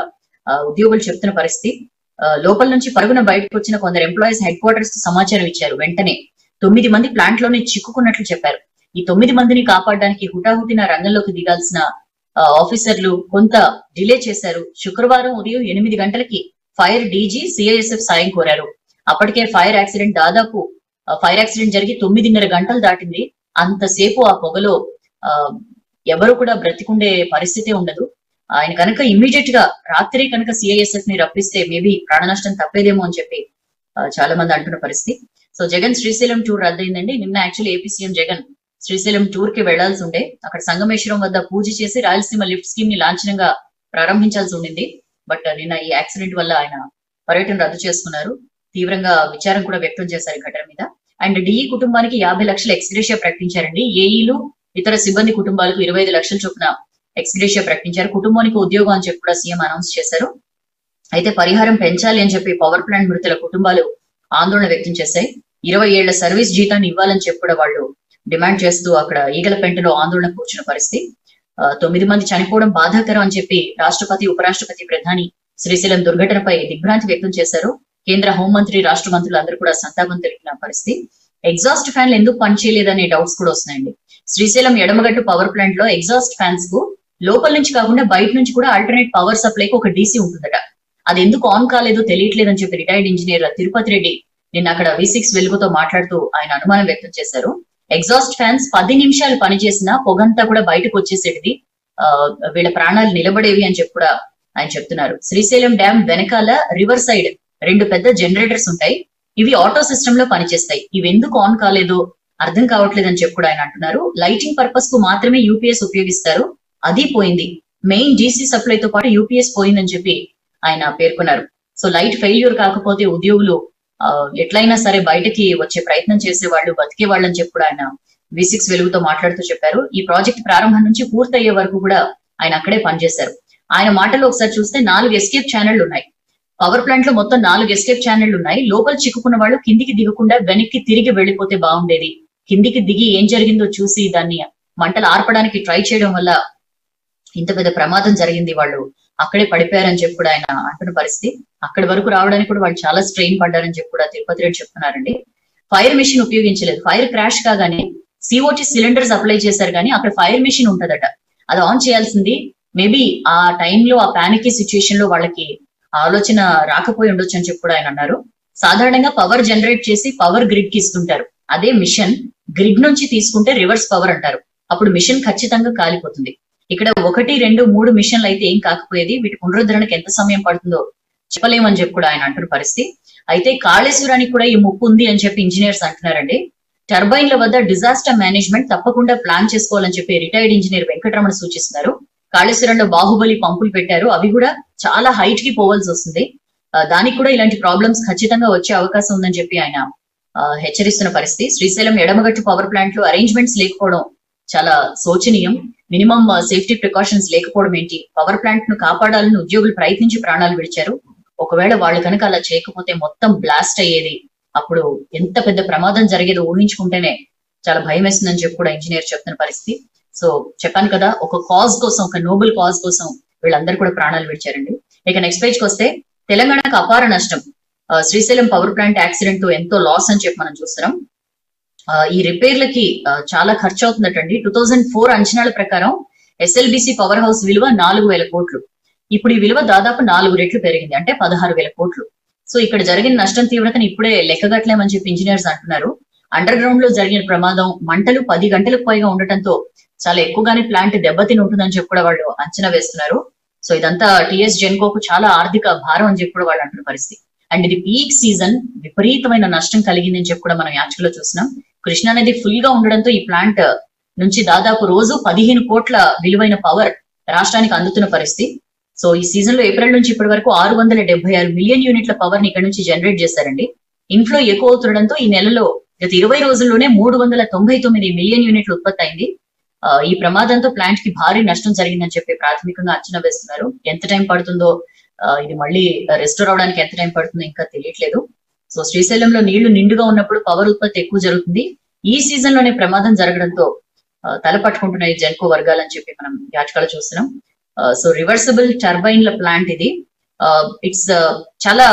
ఆ, ఉద్యోగులు చెప్తున్న పరిస్థితి ఆ, లోపల నుంచి పరుగున బయటకు వచ్చిన కొందరు ఎంప్లాయీస్ హెడ్ క్వార్టర్స్ కు సమాచారం ఇచ్చారు వెంటనే తొమ్మిది మంది ప్లాంట్ లోనే చిక్కుకున్నట్లు చెప్పారు ఈ తొమ్మిది మందిని కాపాడడానికి హుటాహుటిన రంగంలోకి దిగాల్సిన ఆ, ఆఫీసర్లు కొంత డిలే చేశారు శుక్రవారం ఉదయం ఎనిమిది గంటలకి ఫైర్ డీజీ సిఐఎస్ఎఫ్ సాయం కోరారు అప్పటికే ఫైర్ యాక్సిడెంట్ దాదాపు ఆ, ఫైర్ యాక్సిడెంట్ జరిగి తొమ్మిదిన్నర గంటలు దాటింది అంతసేపు ఆ పొగలో ఆ, ఎవరు కూడా బ్రతికుండే పరిస్థితి ఉండదు ఆయన కనుక ఇమ్మీడియట్ గా రాత్రి కనుక సిఐఎస్ఎఫ్ ని రప్పిస్తే మేబీ ప్రాణ నష్టం తప్పేదేమో అని చెప్పి ఆ, చాలా మంది అంటున్న పరిస్థితి సో జగన్ శ్రీశైలం టూర్ రద్దయిందండి నిన్న actually AP CM Jagan Srisailam tour కి వెళ్లాల్సి ఉండే అక్కడ సంగమేశ్వరం వద్ద పూజ చేసి రాయలసీమ లిఫ్ట్ స్కీమ్ ని లాంఛనంగా ప్రారంభించాల్సి ఉండింది బట్ నిన్న ఈ యాక్సిడెంట్ వల్ల ఆయన పర్యటన రద్దు చేసుకున్నారు తీవ్రంగా విచారం కూడా వ్యక్తం చేశారు ఈ ఘటన మీద అండ్ డిఈ కుటుంబానికి యాభై లక్షల ఎక్స్గ్రేషియా ప్రకటించారండి ఏఈలు ఇతర సిబ్బంది కుటుంబాలకు ఇరవై ఐదు లక్షల చొప్పున ఎక్స్గ్రేషియా ప్రకటించారు కుటుంబానికి ఉద్యోగం అని చెప్పి కూడా సీఎం అనౌన్స్ చేశారు అయితే పరిహారం పెంచాలి అని చెప్పి పవర్ ప్లాంట్ మృతుల కుటుంబాలు ఆందోళన వ్యక్తం చేశాయి ఇరవై ఏళ్ల సర్వీస్ జీతాన్ని ఇవ్వాలని చెప్పి కూడా వాళ్ళు డిమాండ్ చేస్తూ అక్కడ ఈగలపెంటలో ఆందోళన కూర్చున్న పరిస్థితి ఆ, తొమ్మిది మంది చనిపోవడం బాధాకరం అని చెప్పి రాష్ట్రపతి ఉపరాష్ట్రపతి ప్రధాని శ్రీశైలం దుర్ఘటనపై దిగ్భ్రాంతి వ్యక్తం చేశారు కేంద్ర హోంమంత్రి రాష్ట్ర మంత్రులు అందరూ కూడా సంతాపం తెలిపిన పరిస్థితి ఎగ్జాస్ట్ ఫ్యాన్లు ఎందుకు పనిచేయలేదనే డౌట్స్ కూడా వస్తున్నాయండి శ్రీశైలం ఎడమగట్టు పవర్ ప్లాంట్ లో ఎగ్జాస్ట్ ఫ్యాన్స్ కు లోపల నుంచి కాకుండా బయట నుంచి కూడా ఆల్టర్నేట్ పవర్ సప్లైకి ఒక డీసీ ఉంటుందట అది ఎందుకు ఆన్ కాలేదో తెలియట్లేదని చెప్పి రిటైర్డ్ ఇంజనీర్ తిరుపతి రెడ్డి నిన్న అక్కడ వి సిక్స్ వెలుగుతో మాట్లాడుతూ ఆయన అనుమానం వ్యక్తం చేశారు ఎగ్జాస్ట్ ఫ్యాన్స్ పది నిమిషాలు పనిచేసినా పొగంతా కూడా బయటకు వచ్చేసేటిది ఆ, వీళ్ళ ప్రాణాలు నిలబడేవి అని చెప్పి కూడా ఆయన చెప్తున్నారు శ్రీశైలం డ్యామ్ వెనకాల రివర్ సైడ్ రెండు పెద్ద జనరేటర్స్ ఉంటాయి ఇవి ఆటో సిస్టమ్ లో పనిచేస్తాయి ఇవి ఎందుకు ఆన్ కాలేదో అర్థం కావట్లేదు అని చెప్పి కూడా ఆయన అంటున్నారు లైటింగ్ పర్పస్ కు మాత్రమే యూపీఎస్ ఉపయోగిస్తారు అది పోయింది మెయిన్ డీసీ సప్లై తో పాటు యూపీఎస్ పోయిందని చెప్పి ఆయన పేర్కొన్నారు సో లైట్ ఫెయిల్యూర్ కాకపోతే ఉద్యోగులు ఆ, ఎట్లయినా సరే బయటకి వచ్చే ప్రయత్నం చేసే వాళ్ళు బతికే వాళ్ళని చెప్పి కూడా ఆయన వి సిక్స్ వెలుగుతో మాట్లాడుతూ చెప్పారు ఈ ప్రాజెక్ట్ ప్రారంభం నుంచి పూర్తయ్యే వరకు కూడా ఆయన అక్కడే పనిచేశారు ఆయన మాటలు ఒకసారి చూస్తే నాలుగు ఎస్కేప్ ఛానళ్లు ఉన్నాయి పవర్ ప్లాంట్ లో మొత్తం నాలుగు ఎస్కేప్ ఛానళ్లు ఉన్నాయి లోపల చిక్కుకున్న వాళ్ళు కిందికి దిగకుండా వెనక్కి తిరిగి వెళ్ళిపోతే బాగుండేది కిందికి దిగి ఏం జరిగిందో చూసి దాన్ని మంటలు ఆర్పడానికి ట్రై చేయడం వల్ల ఇంత పెద్ద ప్రమాదం జరిగింది వాళ్ళు అక్కడే పడిపోయారని చెప్పి కూడా ఆయన అంటున్న పరిస్థితి అక్కడి వరకు రావడానికి కూడా వాళ్ళు చాలా స్ట్రెయిన్ పడ్డారని చెప్పి కూడా తిరుపతి రెడ్డి చెప్తున్నారండి ఫైర్ మిషన్ ఉపయోగించలేదు ఫైర్ క్రాష్ కాగానే సిఓటి సిలిండర్స్ అప్లై చేశారు కానీ అక్కడ ఫైర్ మిషన్ ఉంటదట అది ఆన్ చేయాల్సింది మేబీ ఆ టైంలో ఆ పానిక్ సిచ్యుయేషన్ లో వాళ్ళకి ఆ ఆలోచన రాకపోయి ఉండొచ్చు అని చెప్పి కూడా ఆయన అన్నారు సాధారణంగా పవర్ జనరేట్ చేసి పవర్ గ్రిడ్ కి ఇస్తుంటారు అదే మిషన్ గ్రిడ్ నుంచి తీసుకుంటే రివర్స్ పవర్ అంటారు అప్పుడు మిషన్ ఖచ్చితంగా కాలిపోతుంది ఇక్కడ ఒకటి రెండు మూడు మిషన్లు అయితే ఏం కాకపోయేది వీటి పునరుద్ధరణకు ఎంత సమయం పడుతుందో చెప్పలేమని చెప్పి కూడా ఆయన అంటున్న పరిస్థితి అయితే కాళేశ్వరానికి కూడా ఈ ముప్పు ఉంది అని చెప్పి ఇంజనీర్స్ అంటున్నారండి టర్బైన్ల వద్ద డిజాస్టర్ మేనేజ్మెంట్ తప్పకుండా ప్లాన్ చేసుకోవాలని చెప్పి రిటైర్డ్ ఇంజనీర్ వెంకటరమణ సూచిస్తున్నారు కాళేశ్వరంలో బాహుబలి పంపులు పెట్టారు అవి కూడా చాలా హైట్ కి పోవాల్సి వస్తుంది ఆ, దానికి కూడా ఇలాంటి ప్రాబ్లమ్స్ ఖచ్చితంగా వచ్చే అవకాశం ఉందని చెప్పి ఆయన ఆ, హెచ్చరిస్తున్న పరిస్థితి శ్రీశైలం ఎడమగట్టు పవర్ ప్లాంట్ లో అరేంజ్మెంట్స్ లేకపోవడం చాలా శోచనీయం మినిమం సేఫ్టీ ప్రికాషన్స్ లేకపోవడం ఏంటి పవర్ ప్లాంట్ ను కాపాడాలని ఉద్యోగులు ప్రయత్నించి ప్రాణాలు విడిచారు ఒకవేళ వాళ్ళు కనుక అలా చేయకపోతే మొత్తం బ్లాస్ట్ అయ్యేది అప్పుడు ఎంత పెద్ద ప్రమాదం జరిగేదో ఊహించుకుంటేనే చాలా భయం వేస్తుందని చెప్పి కూడా ఇంజనీర్ చెప్తున్న పరిస్థితి సో చెప్పాను కదా ఒక కాజ్ కోసం ఒక నోబెల్ కాజ్ కోసం వీళ్ళందరూ కూడా ప్రాణాలు విడిచారండి ఇక నెక్స్ట్ పేజ్ కి వస్తే తెలంగాణకు అపార నష్టం ఆ, శ్రీశైలం పవర్ ప్లాంట్ యాక్సిడెంట్ తో ఎంతో లాస్ అని చెప్పి మనం చూస్తున్నాం ఆ, ఈ రిపేర్లకి ఆ, చాలా ఖర్చు అవుతుందటండి టూ థౌజండ్ ఫోర్ అంచనాల ప్రకారం ఎస్ఎల్బిసి పవర్ హౌస్ విలువ నాలుగు వేల కోట్లు ఇప్పుడు ఈ విలువ దాదాపు నాలుగు రెట్లు పెరిగింది అంటే పదహారు వేల కోట్లు సో ఇక్కడ జరిగిన నష్టం తీవ్రతను ఇప్పుడే లెక్కగట్లేమని చెప్పి ఇంజనీర్స్ అంటున్నారు అండర్ గ్రౌండ్ లో జరిగిన ప్రమాదం మంటలు పది గంటలకు పైగా ఉండటంతో చాలా ఎక్కువగానే ప్లాంట్ దెబ్బతిని ఉంటుందని చెప్పి కూడా వాళ్ళు అంచనా వేస్తున్నారు సో ఇదంతా టిఎస్ జెన్కోకు చాలా ఆర్థిక భారం అని చెప్పి కూడా వాళ్ళు అంటున్న పరిస్థితి అండ్ ఇది పీక్ సీజన్ విపరీతమైన నష్టం కలిగిందని చెప్పి కూడా మనం యాక్చువల్ లో చూసినాం కృష్ణా నది ఫుల్ గా ఉండడంతో ఈ ప్లాంట్ నుంచి దాదాపు రోజు పదిహేను కోట్ల విలువైన పవర్ రాష్ట్రానికి అందుతున్న పరిస్థితి సో ఈ సీజన్ లో ఏప్రిల్ నుంచి ఇప్పటి వరకు ఆరు వందల డెబ్బై ఆరు మిలియన్ యూనిట్ల పవర్ ని ఇక్కడ నుంచి జనరేట్ చేశారండి ఇన్ఫ్లో ఎక్కువ అవుతుండడంతో ఈ నెలలో గత ఇరవై రోజుల్లోనే మూడు వందల తొంభై తొమ్మిది మిలియన్ యూనిట్లు ఉత్పత్తి అయింది ఆ, ఈ ప్రమాదంతో ప్లాంట్ కి భారీ నష్టం జరిగిందని చెప్పి ప్రాథమికంగా అంచనా వేస్తున్నారు ఎంత టైం పడుతుందో ఆ, ఇది మళ్ళీ రెస్టోర్ అవడానికి ఎంత టైం పడుతుందో ఇంకా తెలియట్లేదు సో శ్రీశైలంలో నీళ్లు నిండుగా ఉన్నప్పుడు పవర్ ఉత్పత్తి ఎక్కువ జరుగుతుంది ఈ సీజన్ లోనే ప్రమాదం జరగడంతో ఆ, తల పట్టుకుంటున్న ఈ జెన్కో వర్గాలని చెప్పి మనం యాచకాలు చూస్తున్నాం సో రివర్సిబుల్ టర్బైన్ల ప్లాంట్ ఇది ఇట్స్ చాలా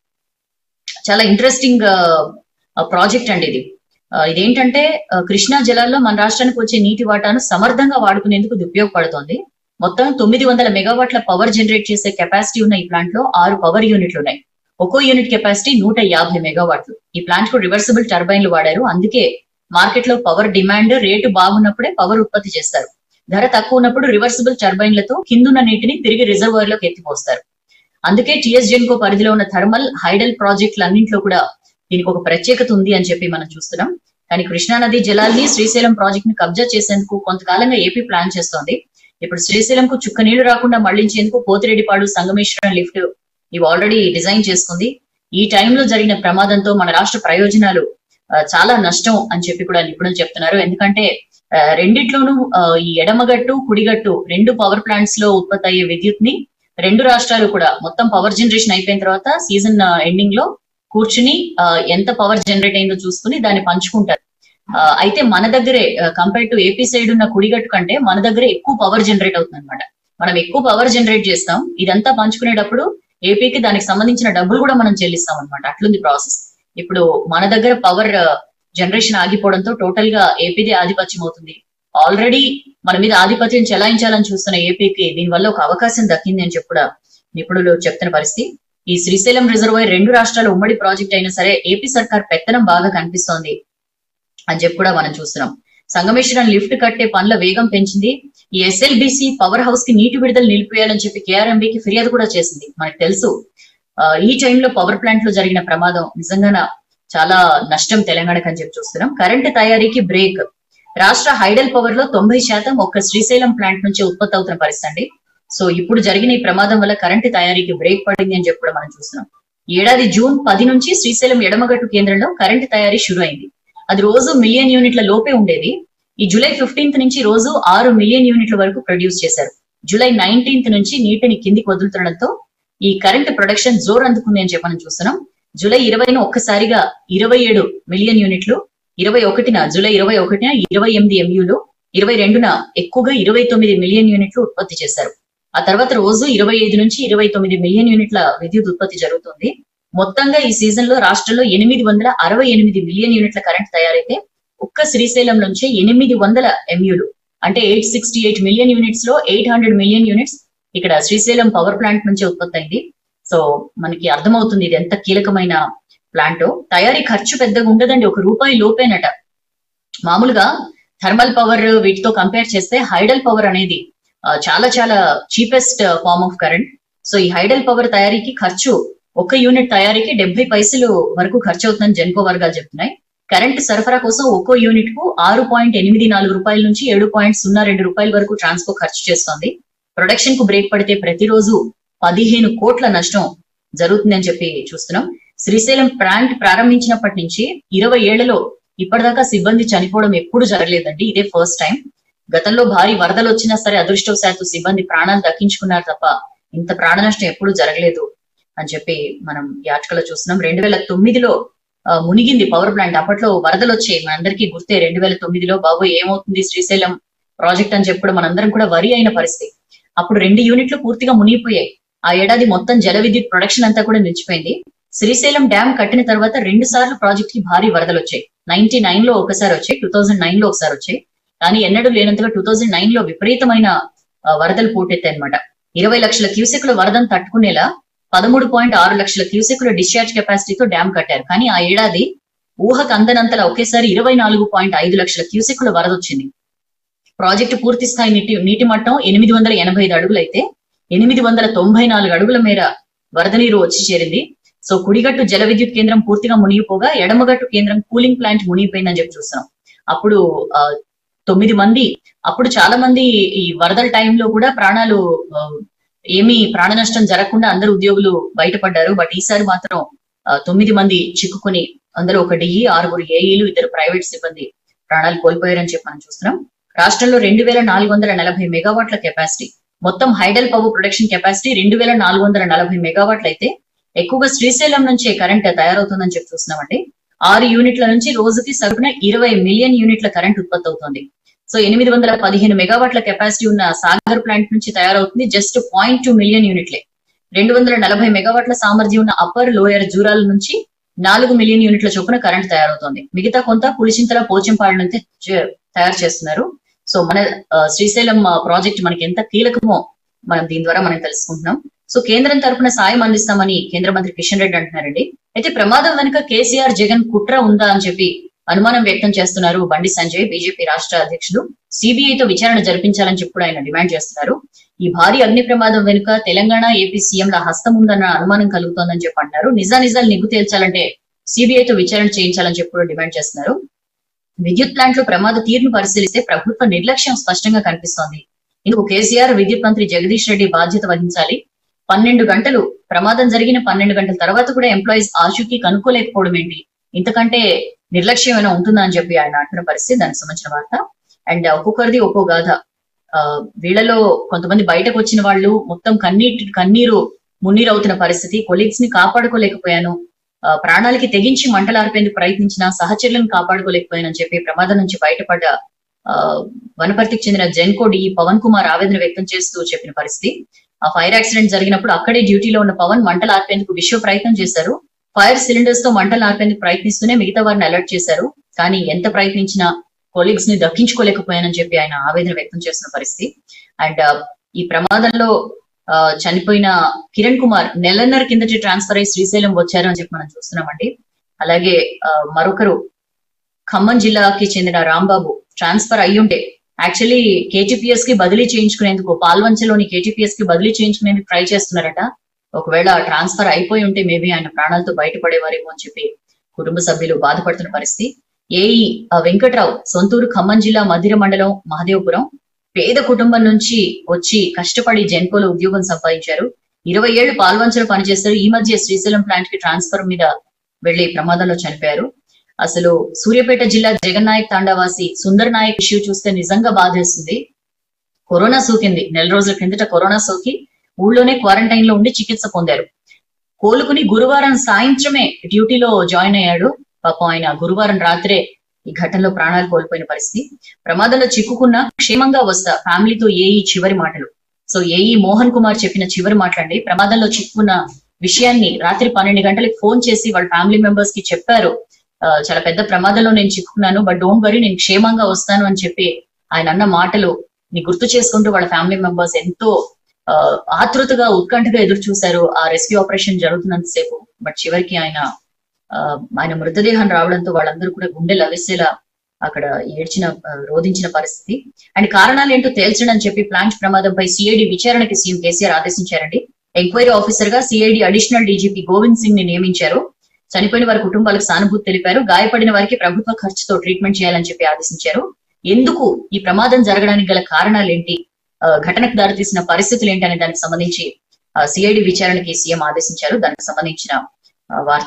చాలా ఇంట్రెస్టింగ్ ప్రాజెక్ట్ అండి ఇది ఆ, ఇదేంటంటే ఆ, కృష్ణా జలాల్లో మన రాష్ట్రానికి వచ్చే నీటి వాటాను సమర్థంగా వాడుకునేందుకు ఇది ఉపయోగపడుతోంది మొత్తం తొమ్మిది వందల మెగావాట్ల పవర్ జనరేట్ చేసే కెపాసిటీ ఉన్న ఈ ప్లాంట్ లో ఆరు పవర్ యూనిట్లు ఉన్నాయి ఒక్కో యూనిట్ కెపాసిటీ నూట యాభై మెగావాట్లు ఈ ప్లాంట్ కు రివర్సిబుల్ టర్బైన్లు వాడారు అందుకే మార్కెట్ లో పవర్ డిమాండ్ రేటు బాగున్నప్పుడే పవర్ ఉత్పత్తి చేస్తారు ధర తక్కువ ఉన్నప్పుడు రివర్సిబుల్ టర్బైన్లతో కిందున్న నీటిని తిరిగి రిజర్వాయర్ లోకి ఎత్తిపోస్తారు అందుకే టిఎస్ జెన్కో పరిధిలో ఉన్న థర్మల్ హైడల్ ప్రాజెక్టులన్నింటిలో కూడా దీనికి ఒక ప్రత్యేకత ఉంది అని చెప్పి మనం చూస్తున్నాం కానీ కృష్ణా నది జలాల్ని శ్రీశైలం ప్రాజెక్ట్ ని కబ్జా చేసేందుకు కొంతకాలంగా ఏపీ ప్లాన్ చేస్తోంది ఇప్పుడు శ్రీశైలంకు చుక్క నీళ్లు రాకుండా మళ్లించేందుకు పోతిరెడ్డిపాడు సంగమేశ్వరం లిఫ్ట్ ఇవి ఆల్రెడీ డిజైన్ చేసుకుంది ఈ టైంలో జరిగిన ప్రమాదంతో మన రాష్ట్ర ప్రయోజనాలు ఆ, చాలా నష్టం అని చెప్పి కూడా నిపుణులు చెప్తున్నారు ఎందుకంటే ఆ, రెండిట్లోనూ ఆ, ఈ ఎడమగట్టు కుడిగట్టు రెండు పవర్ ప్లాంట్స్ లో ఉత్పత్తి అయ్యే విద్యుత్ ని రెండు రాష్ట్రాలు కూడా మొత్తం పవర్ జనరేషన్ అయిపోయిన తర్వాత సీజన్ ఎండింగ్ లో కూర్చుని ఆ, ఎంత పవర్ జనరేట్ అయిందో చూసుకుని దాన్ని పంచుకుంటారు ఆ, అయితే మన దగ్గరే కంపేర్ టు ఏపీ సైడ్ ఉన్న కుడిగట్టు కంటే మన దగ్గరే ఎక్కువ పవర్ జనరేట్ అవుతుంది అనమాట మనం ఎక్కువ పవర్ జనరేట్ చేస్తాం ఇదంతా పంచుకునేటప్పుడు ఏపీకి దానికి సంబంధించిన డబ్బులు కూడా మనం చెల్లిస్తాం అనమాట అట్లుంది ప్రాసెస్ ఇప్పుడు మన దగ్గర పవర్ జనరేషన్ ఆగిపోవడంతో టోటల్ గా ఏపీదే ఆధిపత్యం అవుతుంది ఆల్రెడీ మన మీద ఆధిపత్యం చెలాయించాలని చూస్తున్న ఏపీకి దీనివల్ల ఒక అవకాశం దక్కింది అని చెప్పి కూడా నిపుణులు చెప్తున్న పరిస్థితి ఈ శ్రీశైలం రిజర్వాయర్ రెండు రాష్ట్రాల ఉమ్మడి ప్రాజెక్ట్ అయినా సరే ఏపీ సర్కార్ పెత్తనం బాగా కనిపిస్తోంది అని చెప్పి కూడా మనం చూస్తున్నాం సంగమేశ్వరం లిఫ్ట్ కట్టే పనుల వేగం పెంచింది ఈ ఎస్ఎల్బిసి పవర్ హౌస్ కి నీటి విడుదల నిలిపివేయాలని చెప్పి కేఆర్ఎంబికి ఫిర్యాదు కూడా చేసింది మనకు తెలుసు ఆ, ఈ టైంలో పవర్ ప్లాంట్ లో జరిగిన ప్రమాదం నిజంగా చాలా నష్టం తెలంగాణకు అని చెప్పి చూస్తున్నాం కరెంట్ తయారీకి బ్రేక్ రాష్ట్ర హైడల్ పవర్ లో తొంభై శాతం ఒక్క శ్రీశైలం ప్లాంట్ నుంచి ఉత్పత్తి అవుతున్న పరిస్థితి అండి సో ఇప్పుడు జరిగిన ఈ ప్రమాదం వల్ల కరెంట్ తయారీకి బ్రేక్ పడింది అని చెప్పి కూడా మనం చూస్తున్నాం ఈ ఏడాది జూన్ పది నుంచి శ్రీశైలం ఎడమగట్టు కేంద్రంలో కరెంట్ తయారీ షురు అయింది అది రోజు మిలియన్ యూనిట్ల లోపే ఉండేది ఈ జూలై ఫిఫ్టీన్త్ నుంచి రోజు ఆరు మిలియన్ యూనిట్ల వరకు ప్రొడ్యూస్ చేశారు జూలై నైన్టీన్త్ నుంచి నీటిని కిందికి వదులుతుండడంతో ఈ కరెంట్ ప్రొడక్షన్ జోర్ అందుకుంది అని చెప్పి మనం చూస్తున్నాం జూలై ఇరవైన ఒక్కసారిగా ఇరవై ఏడు మిలియన్ యూనిట్లు ఇరవై ఒకటిన జూలై ఇరవై ఒకటిన ఇరవై ఎనిమిది ఎంయూలు ఇరవై రెండున ఎక్కువగా ఇరవై తొమ్మిది మిలియన్ యూనిట్లు ఉత్పత్తి చేశారు ఆ తర్వాత రోజు ఇరవై ఐదు నుంచి ఇరవై తొమ్మిది మిలియన్ యూనిట్ల విద్యుత్ ఉత్పత్తి జరుగుతుంది మొత్తంగా ఈ సీజన్ లో రాష్ట్రంలో ఎనిమిది వందల అరవై ఎనిమిది మిలియన్ యూనిట్ల కరెంట్ తయారైతే ఒక్క శ్రీశైలం నుంచి ఎనిమిది వందల ఎంయూలు అంటే eight sixty eight million units లో ఎయిట్ హండ్రెడ్ మిలియన్ యూనిట్స్ ఇక్కడ శ్రీశైలం పవర్ ప్లాంట్ నుంచి ఉత్పత్తి అయింది సో మనకి అర్థమవుతుంది ఇది ఎంత కీలకమైన ప్లాంట్ తయారీ ఖర్చు పెద్దగా ఉండదండి ఒక రూపాయి లోపేనట మామూలుగా థర్మల్ పవర్ వీటితో కంపేర్ చేస్తే హైడల్ పవర్ అనేది ఆ, చాలా చాలా cheapest form of current so ఈ హైడల్ పవర్ తయారీకి ఖర్చు ఒక యూనిట్ తయారీకి డెబ్బై పైసలు వరకు ఖర్చు అవుతుందని జెన్కో వర్గాలు చెప్తున్నాయి కరెంట్ సరఫరా కోసం ఒక్కో యూనిట్ కు ఆరు పాయింట్ ఎనిమిది నాలుగు రూపాయల నుంచి ఏడు పాయింట్ సున్నా రెండు రూపాయల వరకు ట్రాన్స్కో ఖర్చు చేస్తోంది ప్రొడక్షన్ కు బ్రేక్ పడితే ప్రతిరోజు పదిహేను కోట్ల నష్టం జరుగుతుందని చెప్పి చూస్తున్నాం శ్రీశైలం ప్లాంట్ ప్రారంభించినప్పటి నుంచి ఇరవై ఏళ్లలో ఇప్పటిదాకా సిబ్బంది చనిపోవడం ఎప్పుడు జరగలేదండి ఇదే ఫస్ట్ టైం గతంలో భారీ వరదలు వచ్చినా సరే అదృష్టవశాత్తు సిబ్బంది ప్రాణాలు దక్కించుకున్నారు తప్ప ఇంత ప్రాణ నష్టం ఎప్పుడు జరగలేదు అని చెప్పి మనం ఈ ఆర్టికల్లో చూస్తున్నాం రెండు వేల తొమ్మిదిలో ఆ, మునిగింది పవర్ ప్లాంట్ అప్పట్లో వరదలు వచ్చాయి మనందరికీ గుర్తే రెండు వేల తొమ్మిదిలో బాబు ఏమవుతుంది శ్రీశైలం ప్రాజెక్ట్ అని చెప్పి మనందరం కూడా వరి అయిన పరిస్థితి అప్పుడు రెండు యూనిట్లు పూర్తిగా మునిగిపోయాయి ఆ ఏడాది మొత్తం జల విద్యుత్ ప్రొడక్షన్ అంతా కూడా నిలిచిపోయింది శ్రీశైలం డ్యామ్ కట్టిన తర్వాత రెండు సార్లు ప్రాజెక్ట్ కి భారీ వరదలు వచ్చాయి నైన్టీ నైన్ లో ఒకసారి వచ్చాయి టూ థౌసండ్ నైన్ లో ఒకసారి వచ్చాయి కానీ ఎన్నడూ లేనంతగా టూ థౌసండ్ నైన్ లో విపరీతమైన ఆ, వరదలు పోటెత్తాయి అనమాట ఇరవై లక్షల క్యూసెక్ల వరదను తట్టుకునేలా పదమూడు పాయింట్ ఆరు లక్షల క్యూసెక్ల డిశ్చార్జ్ కెపాసిటీతో డ్యామ్ కట్టారు కానీ ఆ ఏడాది ఊహకు అందనంతలా ఒకేసారి ఇరవై నాలుగు పాయింట్ ఐదు లక్షల క్యూసెక్ల వరద వచ్చింది ప్రాజెక్టు పూర్తి స్థాయి నీటి నీటి మట్టం ఎనిమిది వందల ఎనభై ఐదు అడుగులైతే ఎనిమిది వందల తొంభై నాలుగు అడుగుల మేర వరద నీరు వచ్చి చేరింది సో కుడిగట్టు జల విద్యుత్ కేంద్రం పూర్తిగా మునిగిపోగా ఎడమగట్టు కేంద్రం కూలింగ్ ప్లాంట్ మునిగిపోయిందని చెప్పి చూస్తున్నాం అప్పుడు ఆ, తొమ్మిది మంది అప్పుడు చాలా మంది ఈ వరదల టైంలో కూడా ప్రాణాలు ఆ, ఏమీ ప్రాణ నష్టం జరగకుండా అందరు ఉద్యోగులు బయటపడ్డారు బట్ ఈసారి మాత్రం ఆ, తొమ్మిది మంది చిక్కుకుని అందరూ ఒక డిఈ ఆరుగురు ఏఈలు ఇద్దరు ప్రైవేట్ సిబ్బంది ప్రాణాలు కోల్పోయారని చెప్పి మనం చూస్తున్నాం రాష్ట్రంలో రెండు వేల నాలుగు వందల నలభై మెగావాట్ల కెపాసిటీ మొత్తం హైడల్ పవర్ ప్రొడక్షన్ కెపాసిటీ రెండు వేల నాలుగు వందల నలభై మెగావాట్లు అయితే ఎక్కువగా శ్రీశైలం నుంచే కరెంట్ తయారవుతుందని చెప్పి చూస్తున్నామండి ఆరు యూనిట్ల నుంచి రోజుకి సగటున ఇరవై మిలియన్ యూనిట్ల కరెంట్ ఉత్పత్తి అవుతుంది సో ఎనిమిది వందల పదిహేను మెగావాట్ల కెపాసిటీ ఉన్న సాగర్ ప్లాంట్ నుంచి తయారవుతుంది జస్ట్ పాయింట్ టూ మిలియన్ యూనిట్లే రెండు వందల నలభై మెగావాట్ల సామర్థ్యం ఉన్న అప్పర్ లోయర్ జూరాల నుంచి నాలుగు మిలియన్ యూనిట్ల చొప్పున కరెంట్ తయారవుతోంది మిగతా కొంత పులిచింతల పోచంపాడు నుంచి చే- తయారు చేస్తున్నారు సో మన ఆ, శ్రీశైలం ప్రాజెక్ట్ మనకి ఎంత కీలకమో మనం దీని ద్వారా మనం తెలుసుకుంటున్నాం సో కేంద్రం తరపున సాయం అందిస్తామని కేంద్ర మంత్రి కిషన్ రెడ్డి అంటున్నారండి అయితే ప్రమాదం వెనుక కేసీఆర్ జగన్ కుట్ర ఉందా అని చెప్పి అనుమానం వ్యక్తం చేస్తున్నారు బండి సంజయ్ బీజేపీ రాష్ట్ర అధ్యక్షులు సిబిఐతో విచారణ జరిపించాలని చెప్పి కూడా ఆయన డిమాండ్ చేస్తున్నారు ఈ భారీ అగ్ని ప్రమాదం వెనుక తెలంగాణ ఏపీ సీఎంల హస్తం ఉందన్న అనుమానం కలుగుతోందని చెప్పి అంటున్నారు నిజానిజాలు నిగ్గు తేల్చాలంటే సిబిఐతో విచారణ చేయించాలని చెప్పి కూడా డిమాండ్ చేస్తున్నారు విద్యుత్ ప్లాంట్ లో ప్రమాద తీరును పరిశీలిస్తే ప్రభుత్వ నిర్లక్ష్యం స్పష్టంగా కనిపిస్తోంది ఇందుకు కేసీఆర్ విద్యుత్ మంత్రి జగదీష్ రెడ్డి బాధ్యత వహించాలి పన్నెండు గంటలు ప్రమాదం జరిగిన పన్నెండు గంటల తర్వాత కూడా ఎంప్లాయీస్ ఆచూకీ కనుక్కోలేకపోవడం ఏంటి ఇంతకంటే నిర్లక్ష్యం ఏమైనా ఉంటుందా అని చెప్పి ఆయన అంటున్న పరిస్థితి దానికి సంబంధించిన వార్త అండ్ ఒక్కొక్కరిది ఒక్కో గాథ ఆ, వీళ్ళలో కొంతమంది బయటకు వచ్చిన వాళ్ళు మొత్తం కన్నీటి కన్నీరు మున్నీరు అవుతున్న పరిస్థితి కొలీగ్స్ ని కాపాడుకోలేకపోయాను ఆ, ప్రాణాలకి తెగించి మంటలార్పేందుకు ప్రయత్నించిన సహచరులను కాపాడుకోలేకపోయానని చెప్పి ప్రమాదం నుంచి బయటపడ్డ ఆ, వనపర్తికి చెందిన జెన్కో డి పవన్ కుమార్ ఆవేదన వ్యక్తం చేస్తూ చెప్పిన పరిస్థితి ఆ ఫైర్ యాక్సిడెంట్ జరిగినప్పుడు అక్కడే డ్యూటీలో ఉన్న పవన్ మంటలు ఆర్పేందుకు విశ్వ ప్రయత్నం చేశారు ఫైర్ సిలిండర్స్ తో మంటలు ఆర్పేందుకు ప్రయత్నిస్తూనే మిగతా వారిని అలర్ట్ చేశారు కానీ ఎంత ప్రయత్నించినా కొలీగ్స్ ని దక్కించుకోలేకపోయానని చెప్పి ఆయన ఆవేదన వ్యక్తం చేస్తున్న పరిస్థితి అండ్ ఈ ప్రమాదంలో ఆ, చనిపోయిన కిరణ్ కుమార్ నెలన్నర కిందటి ట్రాన్స్ఫర్ అయి శ్రీశైలం వచ్చారు అని చెప్పి మనం చూస్తున్నామండి అలాగే ఆ, మరొకరు ఖమ్మం జిల్లాకి చెందిన రాంబాబు ట్రాన్స్ఫర్ అయ్యుంటే యాక్చువల్లీ కేటీపీఎస్ కి బదిలీ చేయించుకునేందుకు పాల్వంచలోని కేటీపీఎస్ కి బదిలీ చేయించుకునేందుకు ట్రై చేస్తున్నారట ఒకవేళ ట్రాన్స్ఫర్ అయిపోయి ఉంటే మేబీ ఆయన ప్రాణాలతో బయటపడేవారేమో అని చెప్పి కుటుంబ సభ్యులు బాధపడుతున్న పరిస్థితి ఏఈ ఆ, వెంకట్రావు సొంతూరు ఖమ్మం జిల్లా మధిర మండలం మహదేవపురం పేద కుటుంబం నుంచి వచ్చి కష్టపడి జెన్కోలో ఉద్యోగం సంపాదించారు ఇరవై ఏళ్లు పాల్వంచలో పనిచేస్తారు ఈ మధ్య శ్రీశైలం ప్లాంట్ కి ట్రాన్స్ఫర్ మీద వెళ్లి ప్రమాదంలో చనిపోయారు అసలు సూర్యాపేట జిల్లా జగన్నాయక్ తాండావాసి సుందర్ నాయక్ ఇష్యూ చూస్తే నిజంగా బాధేస్తుంది కరోనా సోకింది నెల రోజుల కిందట కరోనా సోకి ఊళ్ళోనే క్వారంటైన్ లో ఉండి చికిత్స పొందారు కోలుకుని గురువారం సాయంత్రమే డ్యూటీలో జాయిన్ అయ్యాడు పాపం ఆయన గురువారం రాత్రే ఈ ఘటనలో ప్రాణాలు కోల్పోయిన పరిస్థితి ప్రమాదంలో చిక్కుకున్న క్షేమంగా వస్తా ఫ్యామిలీతో ఏఈ చివరి మాటలు సో ఏఈ మోహన్ కుమార్ చెప్పిన చివరి మాటలండి ప్రమాదంలో చిక్కుకున్న విషయాన్ని రాత్రి పన్నెండు గంటలకు ఫోన్ చేసి వాళ్ళ ఫ్యామిలీ మెంబర్స్ కి చెప్పారు ఆ, చాలా పెద్ద ప్రమాదంలో నేను చిక్కుకున్నాను బట్ డోంట్ వరీ నేను క్షేమంగా వస్తాను అని చెప్పి ఆయన అన్న మాటలు ని గుర్తు చేసుకుంటూ వాళ్ళ ఫ్యామిలీ మెంబర్స్ ఎంతో ఆ, ఆతృతగా ఉత్కంఠగా ఎదురు చూశారు ఆ రెస్క్యూ ఆపరేషన్ జరుగుతున్నంత సేపు బట్ చివరికి ఆయన ఆ, ఆయన మృతదేహం రావడంతో వాళ్ళందరూ కూడా గుండె లవిసేలా అక్కడ ఏడ్చిన ఆ, రోధించిన పరిస్థితి అండ్ కారణాలు ఏంటో తేల్చండి అని చెప్పి ప్లాంట్ ప్రమాదంపై సిఐడి విచారణకి సీఎం కేసీఆర్ ఆదేశించారండి ఎంక్వైరీ ఆఫీసర్ గా CID additional DGP Govind Singh ని నియమించారు చనిపోయిన వారి కుటుంబాలకు సానుభూతి తెలిపారు గాయపడిన వారికి ప్రభుత్వ ఖర్చుతో ట్రీట్మెంట్ చేయాలని చెప్పి ఆదేశించారు ఎందుకు ఈ ప్రమాదం జరగడానికి గల కారణాలు ఏంటి ఆ, ఘటనకు దారితీసిన పరిస్థితులు ఏంటి అనే దానికి సంబంధించి సిఐడి విచారణకి సీఎం ఆదేశించారు దానికి సంబంధించిన ఆ, వార్త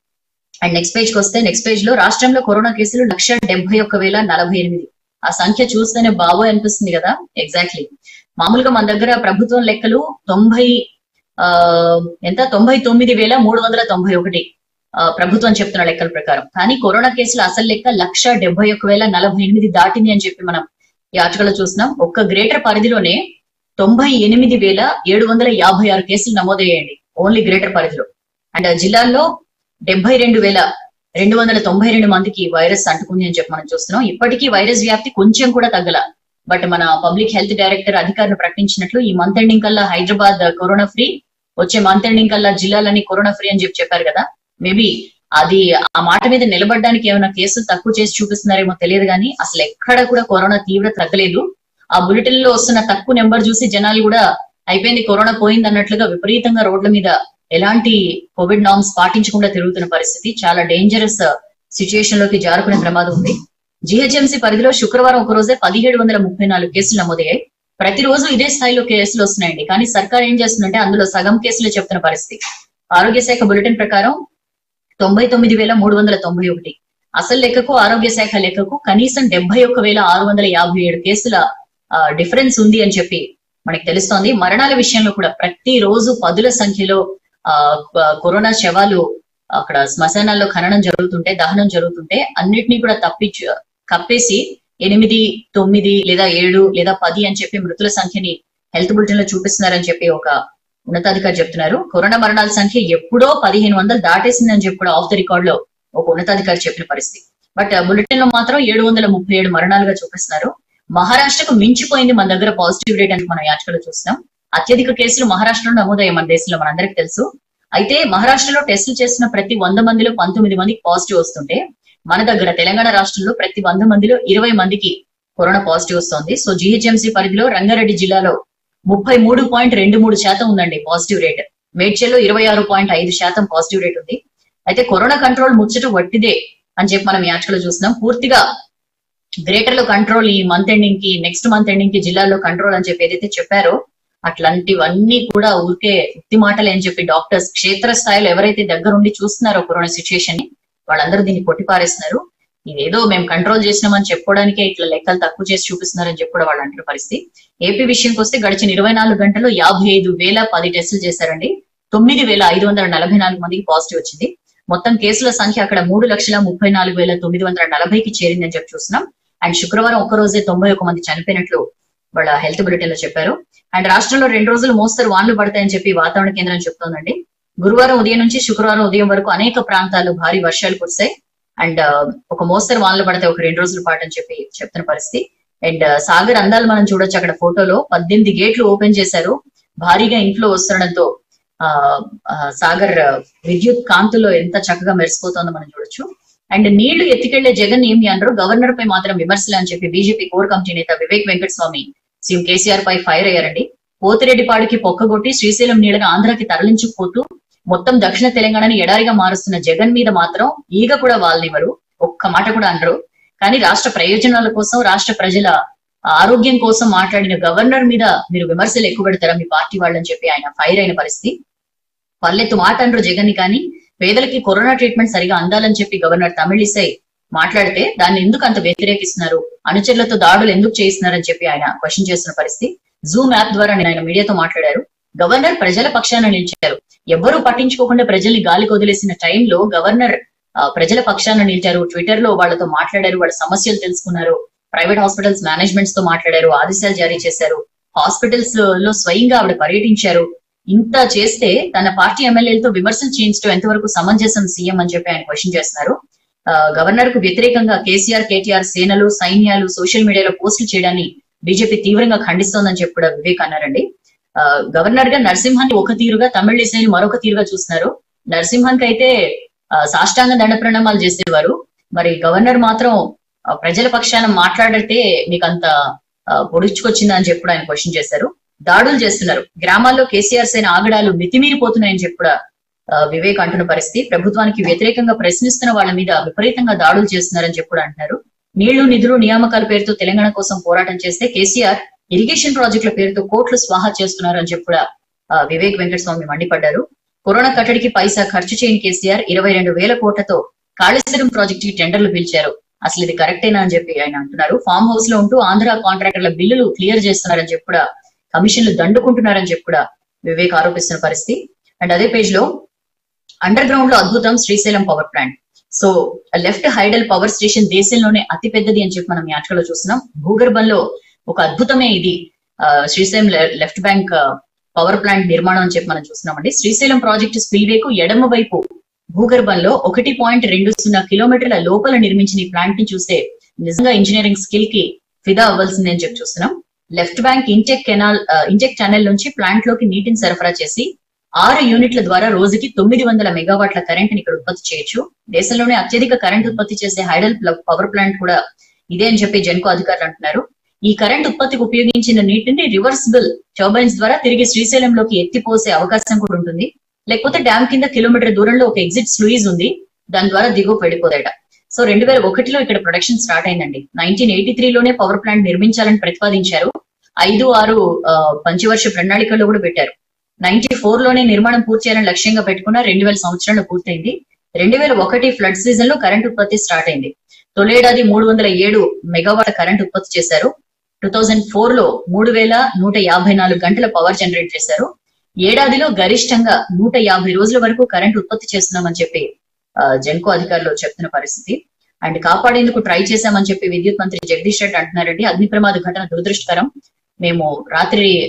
అండ్ నెక్స్ట్ పేజ్ కి వస్తే నెక్స్ట్ పేజ్ లో రాష్ట్రంలో కరోనా కేసులు లక్ష డెబ్బై ఒక్క వేల నలభై ఎనిమిది ఆ సంఖ్య చూస్తేనే బాబోయ్ అనిపిస్తుంది కదా ఎగ్జాక్ట్లీ మామూలుగా మన దగ్గర ప్రభుత్వం లెక్కలు తొంభై ఆ ఎంత తొంభై తొమ్మిది వేల మూడు వందల తొంభై ఒకటి ఆ, ప్రభుత్వం చెప్తున్న లెక్కల ప్రకారం కానీ కరోనా కేసులు అసలు లెక్క లక్ష డెబ్బై ఒక్క వేల నలభై ఎనిమిది దాటింది అని చెప్పి మనం ఈ ఆర్టికల్ లో చూస్తున్నాం ఒక్క గ్రేటర్ పరిధిలోనే తొంభై ఎనిమిది వేల ఏడు వందల యాభై ఆరు కేసులు నమోదయ్యాయండి ఓన్లీ గ్రేటర్ పరిధిలో అండ్ ఆ జిల్లాల్లో డెబ్బై రెండు వేల రెండు వందల తొంభై రెండు మందికి వైరస్ అంటుకుంది అని చెప్పి మనం చూస్తున్నాం ఇప్పటికీ వైరస్ వ్యాప్తి కొంచెం కూడా తగ్గల బట్ మన పబ్లిక్ హెల్త్ డైరెక్టర్ అధికారులు ప్రకటించినట్లు ఈ మంత్ ఎండింగ్ కల్లా హైదరాబాద్ కరోనా ఫ్రీ వచ్చే మంత్ ఎండింగ్ కల్లా జిల్లాలన్నీ కరోనా ఫ్రీ అని చెప్పి చెప్పారు కదా మేబీ అది ఆ మాట మీద నిలబడడానికి ఏమైనా కేసులు తక్కువ చేసి చూపిస్తున్నారేమో తెలియదు కానీ అసలు ఎక్కడ కూడా కరోనా తీవ్రత తగ్గలేదు ఆ బులెటిన్ లో వస్తున్న తక్కువ నెంబర్ చూసి జనాలు కూడా అయిపోయింది కరోనా పోయింది అన్నట్లుగా విపరీతంగా రోడ్ల మీద ఎలాంటి కోవిడ్ నామ్స్ పాటించకుండా తిరుగుతున్న పరిస్థితి చాలా డేంజరస్ సిచ్యుయేషన్ లోకి జారుకునే ప్రమాదం ఉంది జిహెచ్ఎంసీ పరిధిలో శుక్రవారం ఒక రోజే పదిహేడు వందల ముప్పై నాలుగు కేసులు నమోదయ్యాయి ప్రతిరోజు ఇదే స్థాయిలో కేసులు వస్తున్నాయండి కానీ సర్కార్ ఏం చేస్తుందంటే అందులో సగం కేసులే చెప్తున్న పరిస్థితి ఆరోగ్య శాఖ బులెటిన్ ప్రకారం తొంభై తొమ్మిది వేల మూడు వందల తొంభై ఒకటి అసలు లెక్కకు ఆరోగ్య శాఖ లెక్కకు కనీసం డెబ్బై ఒక్క వేల ఆరు వందల యాభై ఏడు కేసుల డిఫరెన్స్ ఉంది అని చెప్పి మనకి తెలుస్తోంది మరణాల విషయంలో కూడా ప్రతి రోజు పదుల సంఖ్యలో ఆ క- కరోనా శవాలు అక్కడ శ్మశానాల్లో ఖననం జరుగుతుంటే దహనం జరుగుతుంటే అన్నిటినీ కూడా తప్పించు కప్పేసి ఎనిమిది తొమ్మిది లేదా ఏడు లేదా పది అని చెప్పి మృతుల సంఖ్యని హెల్త్ బులెటిన్ లో చూపిస్తున్నారని చెప్పి ఒక ఉన్నతాధికారి చెప్తున్నారు కరోనా మరణాల సంఖ్య ఎప్పుడో పదిహేను వందలు దాటేసిందని చెప్పి కూడా ఆఫ్ ద రికార్డ్ లో ఒక ఉన్నతాధికారి చెప్పిన పరిస్థితి బట్ బులెటిన్ లో మాత్రం ఏడు వందల ముప్పై ఏడు మరణాలుగా చూపిస్తున్నారు మహారాష్ట్రకు మించిపోయింది మన దగ్గర పాజిటివ్ రేట్ అని మనం యాచకలో చూస్తున్నాం అత్యధిక కేసులు మహారాష్ట్రలో నమోదయ్యాయి మన దేశంలో మనందరికీ తెలుసు అయితే మహారాష్ట్రలో టెస్టులు చేసిన ప్రతి వంద మందిలో పంతొమ్మిది మందికి పాజిటివ్ వస్తుంటే మన దగ్గర తెలంగాణ రాష్ట్రంలో ప్రతి వంద మందిలో ఇరవై మందికి కరోనా పాజిటివ్ వస్తోంది సో జిహెచ్ఎంసీ పరిధిలో రంగారెడ్డి జిల్లాలో ముప్పై మూడు పాయింట్ రెండు మూడు శాతం ఉందండి పాజిటివ్ రేట్ మేడ్చల్లో ఇరవై ఆరు పాయింట్ ఐదు శాతం పాజిటివ్ రేట్ ఉంది అయితే కరోనా కంట్రోల్ ముచ్చట వట్టిదే అని చెప్పి మనం యాచకలో చూస్తున్నాం పూర్తిగా గ్రేటర్ లో కంట్రోల్ ఈ మంత్ ఎండింగ్ కి నెక్స్ట్ మంత్ ఎండింగ్ కి జిల్లాలో కంట్రోల్ అని చెప్పి ఏదైతే చెప్పారో అట్లాంటివన్నీ కూడా ఊరికే ఉత్తి మాటలే అని చెప్పి డాక్టర్స్ క్షేత్ర స్థాయిలో ఎవరైతే దగ్గరుండి చూస్తున్నారో కరోనా సిచ్యుయేషన్ ని వాళ్ళందరూ దీన్ని కొట్టిపారేస్తున్నారు ఇదేదో మేము కంట్రోల్ చేసినామని చెప్పుకోవడానికే ఇట్లా లెక్కలు తక్కువ చేసి చూపిస్తున్నారని చెప్పి కూడా వాళ్ళు అంటున్న పరిస్థితి ఏపీ విషయంకి వస్తే గడిచిన ఇరవై నాలుగు గంటల్లో యాభై ఐదు వేల పది టెస్టులు చేశారండి తొమ్మిది వేల ఐదు వందల నలభై నాలుగు మందికి పాజిటివ్ వచ్చింది మొత్తం కేసుల సంఖ్య అక్కడ మూడు లక్షల ముప్పై నాలుగు వేల తొమ్మిది వందల నలభైకి చేరిందని చెప్పి చూస్తున్నాం అండ్ శుక్రవారం ఒక్క రోజే తొంభై ఒక మంది చనిపోయినట్లు వాళ్ళ హెల్త్ బులెటిన్ లో చెప్పారు అండ్ రాష్ట్రంలో రెండు రోజులు మోస్తరు వాన్లు పడతాయని చెప్పి వాతావరణ కేంద్రం చెప్తోందండి గురువారం ఉదయం నుంచి శుక్రవారం ఉదయం వరకు అనేక ప్రాంతాల్లో భారీ వర్షాలు కురిశాయి అండ్ ఒక మోస్తరు వానలు పడితే ఒక రెండు రోజుల పాటు అని చెప్పి చెప్తున్న పరిస్థితి అండ్ సాగర్ అందాలు మనం చూడొచ్చు అక్కడ ఫోటోలో పద్దెనిమిది గేట్లు ఓపెన్ చేశారు భారీగా ఇన్ఫ్లో వస్తుండడంతో ఆ ఆ, సాగర్ విద్యుత్ కాంతుల్లో ఎంత చక్కగా మెరిసిపోతుందో మనం చూడొచ్చు అండ్ నీళ్లు ఎత్తికెళ్లే జగన్ ఏమి అనరు గవర్నర్ పై మాత్రం విమర్శలు అని చెప్పి బీజేపీ కోర్ కమిటీ నేత వివేక్ వెంకటస్వామి సీఎం కేసీఆర్ పై ఫైర్ అయ్యారండి పోతిరెడ్డిపాడికి పొక్కగొట్టి శ్రీశైలం నీళ్లను ఆంధ్రాకి తరలించుకుపోతూ మొత్తం దక్షిణ తెలంగాణని ఎడారిగా మారుస్తున్న జగన్ మీద మాత్రం ఈగ కూడా వాళ్ళనివ్వరు ఒక్క మాట కూడా అనరు కానీ రాష్ట్ర ప్రయోజనాల కోసం రాష్ట్ర ప్రజల ఆరోగ్యం కోసం మాట్లాడిన గవర్నర్ మీద మీరు విమర్శలు ఎక్కువ పెడతారా మీ పార్టీ వాళ్ళని చెప్పి ఆయన ఫైర్ అయిన పరిస్థితి పల్లెత్తు మాట అనరు జగన్ ని కానీ పేదలకి కరోనా ట్రీట్మెంట్ సరిగా అందాలని చెప్పి గవర్నర్ తమిళిసై మాట్లాడితే దాన్ని ఎందుకు అంత వ్యతిరేకిస్తున్నారు అనుచరులతో దాడులు ఎందుకు చేయిస్తున్నారని చెప్పి ఆయన క్వశ్చన్ చేస్తున్న పరిస్థితి జూమ్ యాప్ ద్వారా నేను ఆయన మీడియాతో మాట్లాడారు గవర్నర్ ప్రజల పక్షాన నిలిచారు ఎవ్వరూ పట్టించుకోకుండా ప్రజల్ని గాలికి వదిలేసిన టైంలో గవర్నర్ ఆ, ప్రజల పక్షాన నిలిచారు ట్విట్టర్ లో వాళ్ళతో మాట్లాడారు వాళ్ళ సమస్యలు తెలుసుకున్నారు ప్రైవేట్ హాస్పిటల్స్ మేనేజ్మెంట్స్ తో మాట్లాడారు ఆదేశాలు జారీ చేశారు హాస్పిటల్స్ లో స్వయంగా ఆవిడ పర్యటించారు ఇంత చేస్తే తన పార్టీ ఎమ్మెల్యేలతో విమర్శలు చేయించడం ఎంతవరకు సమంజసం సీఎం అని చెప్పి ఆయన క్వశ్చన్ చేస్తున్నారు ఆ, గవర్నర్ కు వ్యతిరేకంగా కేసీఆర్ కేటీఆర్ సేనలు సైన్యాలు సోషల్ మీడియాలో పోస్టులు చేయడాన్ని బీజేపీ తీవ్రంగా ఖండిస్తోందని చెప్పి కూడా వివేక్ అన్నారండి ఆ, గవర్నర్ గా నరసింహాన్ని ఒక తీరుగా తమిళిసైని మరొక తీరుగా చూస్తున్నారు నరసింహన్ కి అయితే ఆ, సాష్టాంగ దండ ప్రణామాలు చేసేవారు మరి గవర్నర్ మాత్రం ఆ, ప్రజల పక్షాన మాట్లాడితే మీకు అంత ఆ, పొడుచుకొచ్చిందా అని చెప్పి కూడా ఆయన క్వశ్చన్ చేశారు దాడులు చేస్తున్నారు గ్రామాల్లో కేసీఆర్ సేన ఆగడాలు మితిమీరిపోతున్నాయని చెప్పి కూడా ఆ, వివేక్ అంటున్న పరిస్థితి ప్రభుత్వానికి వ్యతిరేకంగా ప్రశ్నిస్తున్న వాళ్ళ మీద విపరీతంగా దాడులు చేస్తున్నారని చెప్పి కూడా అంటున్నారు నీళ్లు నిధులు నియామకాల పేరుతో తెలంగాణ కోసం పోరాటం చేస్తే కేసీఆర్ ఇరిగేషన్ ప్రాజెక్టుల పేరుతో కోట్లు స్వాహా చేస్తున్నారు అని చెప్పి కూడా ఆ, వివేక్ వెంకటస్వామి మండిపడ్డారు కరోనా కట్టడికి పైసా ఖర్చు చేయని కేసీఆర్ ఇరవై రెండు వేల కోట్లతో కాళేశ్వరం ప్రాజెక్ట్ కి టెండర్లు పిలిచారు అసలు ఇది కరెక్టేనా అని చెప్పి ఆయన అంటున్నారు ఫామ్ హౌస్ లో ఉంటూ ఆంధ్ర కాంట్రాక్టర్ల బిల్లులు క్లియర్ చేస్తున్నారని చెప్పి కూడా కమిషన్లు దండుకుంటున్నారని చెప్పి కూడా వివేక్ ఆరోపిస్తున్న పరిస్థితి అండ్ అదే పేజ్ లో అండర్ గ్రౌండ్ లో అద్భుతం Srisailam power plant so left hydel power station దేశంలోనే అతి పెద్దది అని చెప్పి మనం యాత్రలో చూస్తున్నాం భూగర్భంలో ఒక అద్భుతమే ఇది ఆ, శ్రీశైలం లె- లెఫ్ట్ బ్యాంక్ ఆ, పవర్ ప్లాంట్ నిర్మాణం అని చెప్పి మనం చూస్తున్నామండి శ్రీశైలం ప్రాజెక్టు స్పిల్వేకు ఎడమ వైపు భూగర్భంలో ఒకటి పాయింట్ రెండు సున్నా కిలోమీటర్ల లోపల నిర్మించిన ఈ ప్లాంట్ ని చూస్తే నిజంగా ఇంజనీరింగ్ స్కిల్ కి ఫిదా అవ్వాల్సిందే అని చెప్పి చూస్తున్నాం left bank intake canal intake channel నుంచి ప్లాంట్ లోకి నీటిని సరఫరా చేసి ఆరు యూనిట్ల ద్వారా రోజుకి తొమ్మిది వందల మెగావాట్ల కరెంట్ ఇక్కడ ఉత్పత్తి చేయొచ్చు దేశంలోనే అత్యధిక కరెంట్ ఉత్పత్తి చేసే హైడల్ పవర్ ప్లాంట్ కూడా ఇదే అని చెప్పి జెన్కో అధికారులు అంటున్నారు ఈ కరెంట్ ఉత్పత్తికి ఉపయోగించిన నీటిని రివర్సిబుల్ టర్బైన్స్ ద్వారా తిరిగి శ్రీశైలంలోకి ఎత్తిపోసే అవకాశం కూడా ఉంటుంది లేకపోతే డ్యామ్ కింద కిలోమీటర్ దూరంలో ఒక ఎగ్జిట్ స్లూయిజ్ ఉంది దాని ద్వారా దిగువ పడిపోదట సో రెండు వేల ఒకటిలో ఇక్కడ ప్రొడక్షన్ స్టార్ట్ అయిందండి నైన్టీన్ ఎయిటీ త్రీలోనే పవర్ ప్లాంట్ నిర్మించాలని ప్రతిపాదించారు ఐదు ఆరు ఆ, పంచవర్ష ప్రణాళికల్లో కూడా పెట్టారు నైన్టీ ఫోర్ లోనే నిర్మాణం పూర్తి చేయాలని లక్ష్యంగా పెట్టుకున్న రెండు వేల సంవత్సరంలో పూర్తయింది రెండు వేల ఒకటి ఫ్లడ్ సీజన్ లో కరెంట్ ఉత్పత్తి స్టార్ట్ అయింది తొలేడాది మూడు వందల ఏడు మెగావాట్ కరెంట్ ఉత్పత్తి చేశారు టూ థౌజండ్ ఫోర్ లో మూడు వేల నూట యాభై నాలుగు గంటల పవర్ జనరేట్ చేశారు ఏడాదిలో గరిష్టంగా నూట యాభై రోజుల వరకు కరెంట్ ఉత్పత్తి చేస్తున్నామని చెప్పి ఆ, జెన్కో అధికారులు చెప్తున్న పరిస్థితి అండ్ కాపాడేందుకు ట్రై చేశామని చెప్పి విద్యుత్ మంత్రి జగదీష్ రెడ్డి అంటున్నారండి అగ్ని ప్రమాద ఘటన దురదృష్టకరం మేము రాత్రి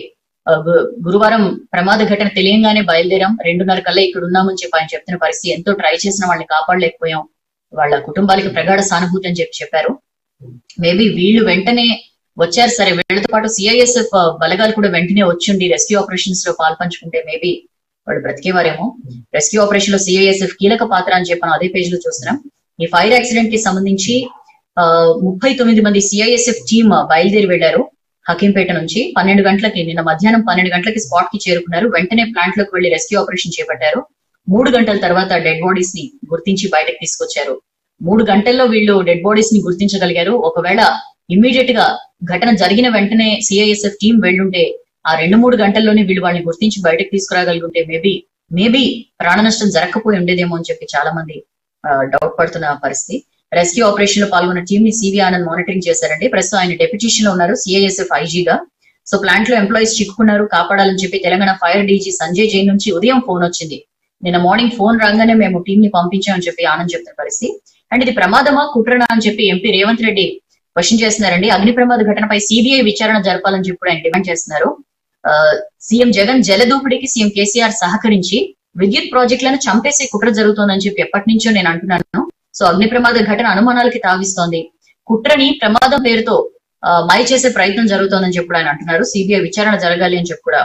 ఆ, గు- గురువారం ప్రమాద ఘటన తెలియంగానే బయలుదేరాం రెండున్నర కల్లా ఇక్కడ ఉన్నామని చెప్పి ఆయన చెప్తున్న పరిస్థితి ఎంతో ట్రై చేసిన వాళ్ళని కాపాడలేకపోయాం వాళ్ళ కుటుంబాలకి ప్రగాఢ సానుభూతి అని చెప్పి చెప్పారు మేబీ వీళ్ళు వెంటనే వచ్చారు సరే వీళ్ళతో పాటు సిఐఎస్ఎఫ్ బలగాలు కూడా వెంటనే వచ్చుండి రెస్క్యూ ఆపరేషన్స్ లో పాల్పంచుకుంటే మేబీ వాళ్ళు బ్రతికేవారేమో రెస్క్యూ ఆపరేషన్ లో సిఐఎస్ఎఫ్ కీలక పాత్ర అని చెప్పి మనం అదే పేజ్ లో చూస్తున్నాం ఈ ఫైర్ యాక్సిడెంట్ కి సంబంధించి ఆ, ముప్పై తొమ్మిది మంది సిఐఎస్ఎఫ్ టీమ్ బయలుదేరి వెళ్లారు హకీంపేట నుంచి పన్నెండు గంటలకి నిన్న మధ్యాహ్నం పన్నెండు గంటలకి స్పాట్ కి చేరుకున్నారు వెంటనే ప్లాంట్ లోకి వెళ్లి రెస్క్యూ ఆపరేషన్ చేపట్టారు మూడు గంటల తర్వాత డెడ్ బాడీస్ ని గుర్తించి బయటకు తీసుకొచ్చారు మూడు గంటల్లో వీళ్ళు డెడ్ బాడీస్ ని గుర్తించగలిగారు ఒకవేళ ఇమ్మీడియట్ గా ఘటన జరిగిన వెంటనే సిఐఎస్ఎఫ్ టీం వెళ్ళుంటే ఆ రెండు మూడు గంటల్లోనే వీళ్ళు వాళ్ళని గుర్తించి బయటకు తీసుకురాగలుగుంటే మేబీ మేబీ ప్రాణ నష్టం జరగకపోయి ఉండేదేమో అని చెప్పి చాలా మంది డౌట్ పడుతున్న పరిస్థితి రెస్క్యూ ఆపరేషన్ లో పాల్గొన్న టీం ని సివి ఆనంద్ మానిటరింగ్ చేశారండి ప్రస్తుతం ఆయన డెప్యుటేషన్ లో ఉన్నారు సిఐఎస్ఎఫ్ ఐజీగా సో ప్లాంట్ లో ఎంప్లాయీస్ చిక్కుకున్నారు కాపాడాలని చెప్పి తెలంగాణ ఫైర్ డీజీ సంజయ్ జైన్ నుంచి ఉదయం ఫోన్ వచ్చింది నిన్న మార్నింగ్ ఫోన్ రాగానే మేము టీం ని పంపించామని చెప్పి ఆనంద్ చెప్తున్న పరిస్థితి అండ్ ఇది ప్రమాదమా కుట్రనా అని చెప్పి ఎంపీ రేవంత్ రెడ్డి క్వశ్చన్ చేస్తున్నారండి అగ్ని ప్రమాద ఘటనపై సిబిఐ విచారణ జరపాలని చెప్పి కూడా ఆయన డిమాండ్ చేస్తున్నారు ఆ, సీఎం జగన్ జలదూపిడికి సీఎం కేసీఆర్ సహకరించి విద్యుత్ ప్రాజెక్టులను చంపేసే కుట్ర జరుగుతోందని చెప్పి ఎప్పటి నుంచో నేను అంటున్నాను సో అగ్ని ప్రమాద ఘటన అనుమానాలకి తావిస్తోంది కుట్రని ప్రమాదం పేరుతో ఆ, మాయ చేసే ప్రయత్నం జరుగుతోందని చెప్పి కూడా ఆయన అంటున్నారు సిబిఐ విచారణ జరగాలి అని చెప్పి కూడా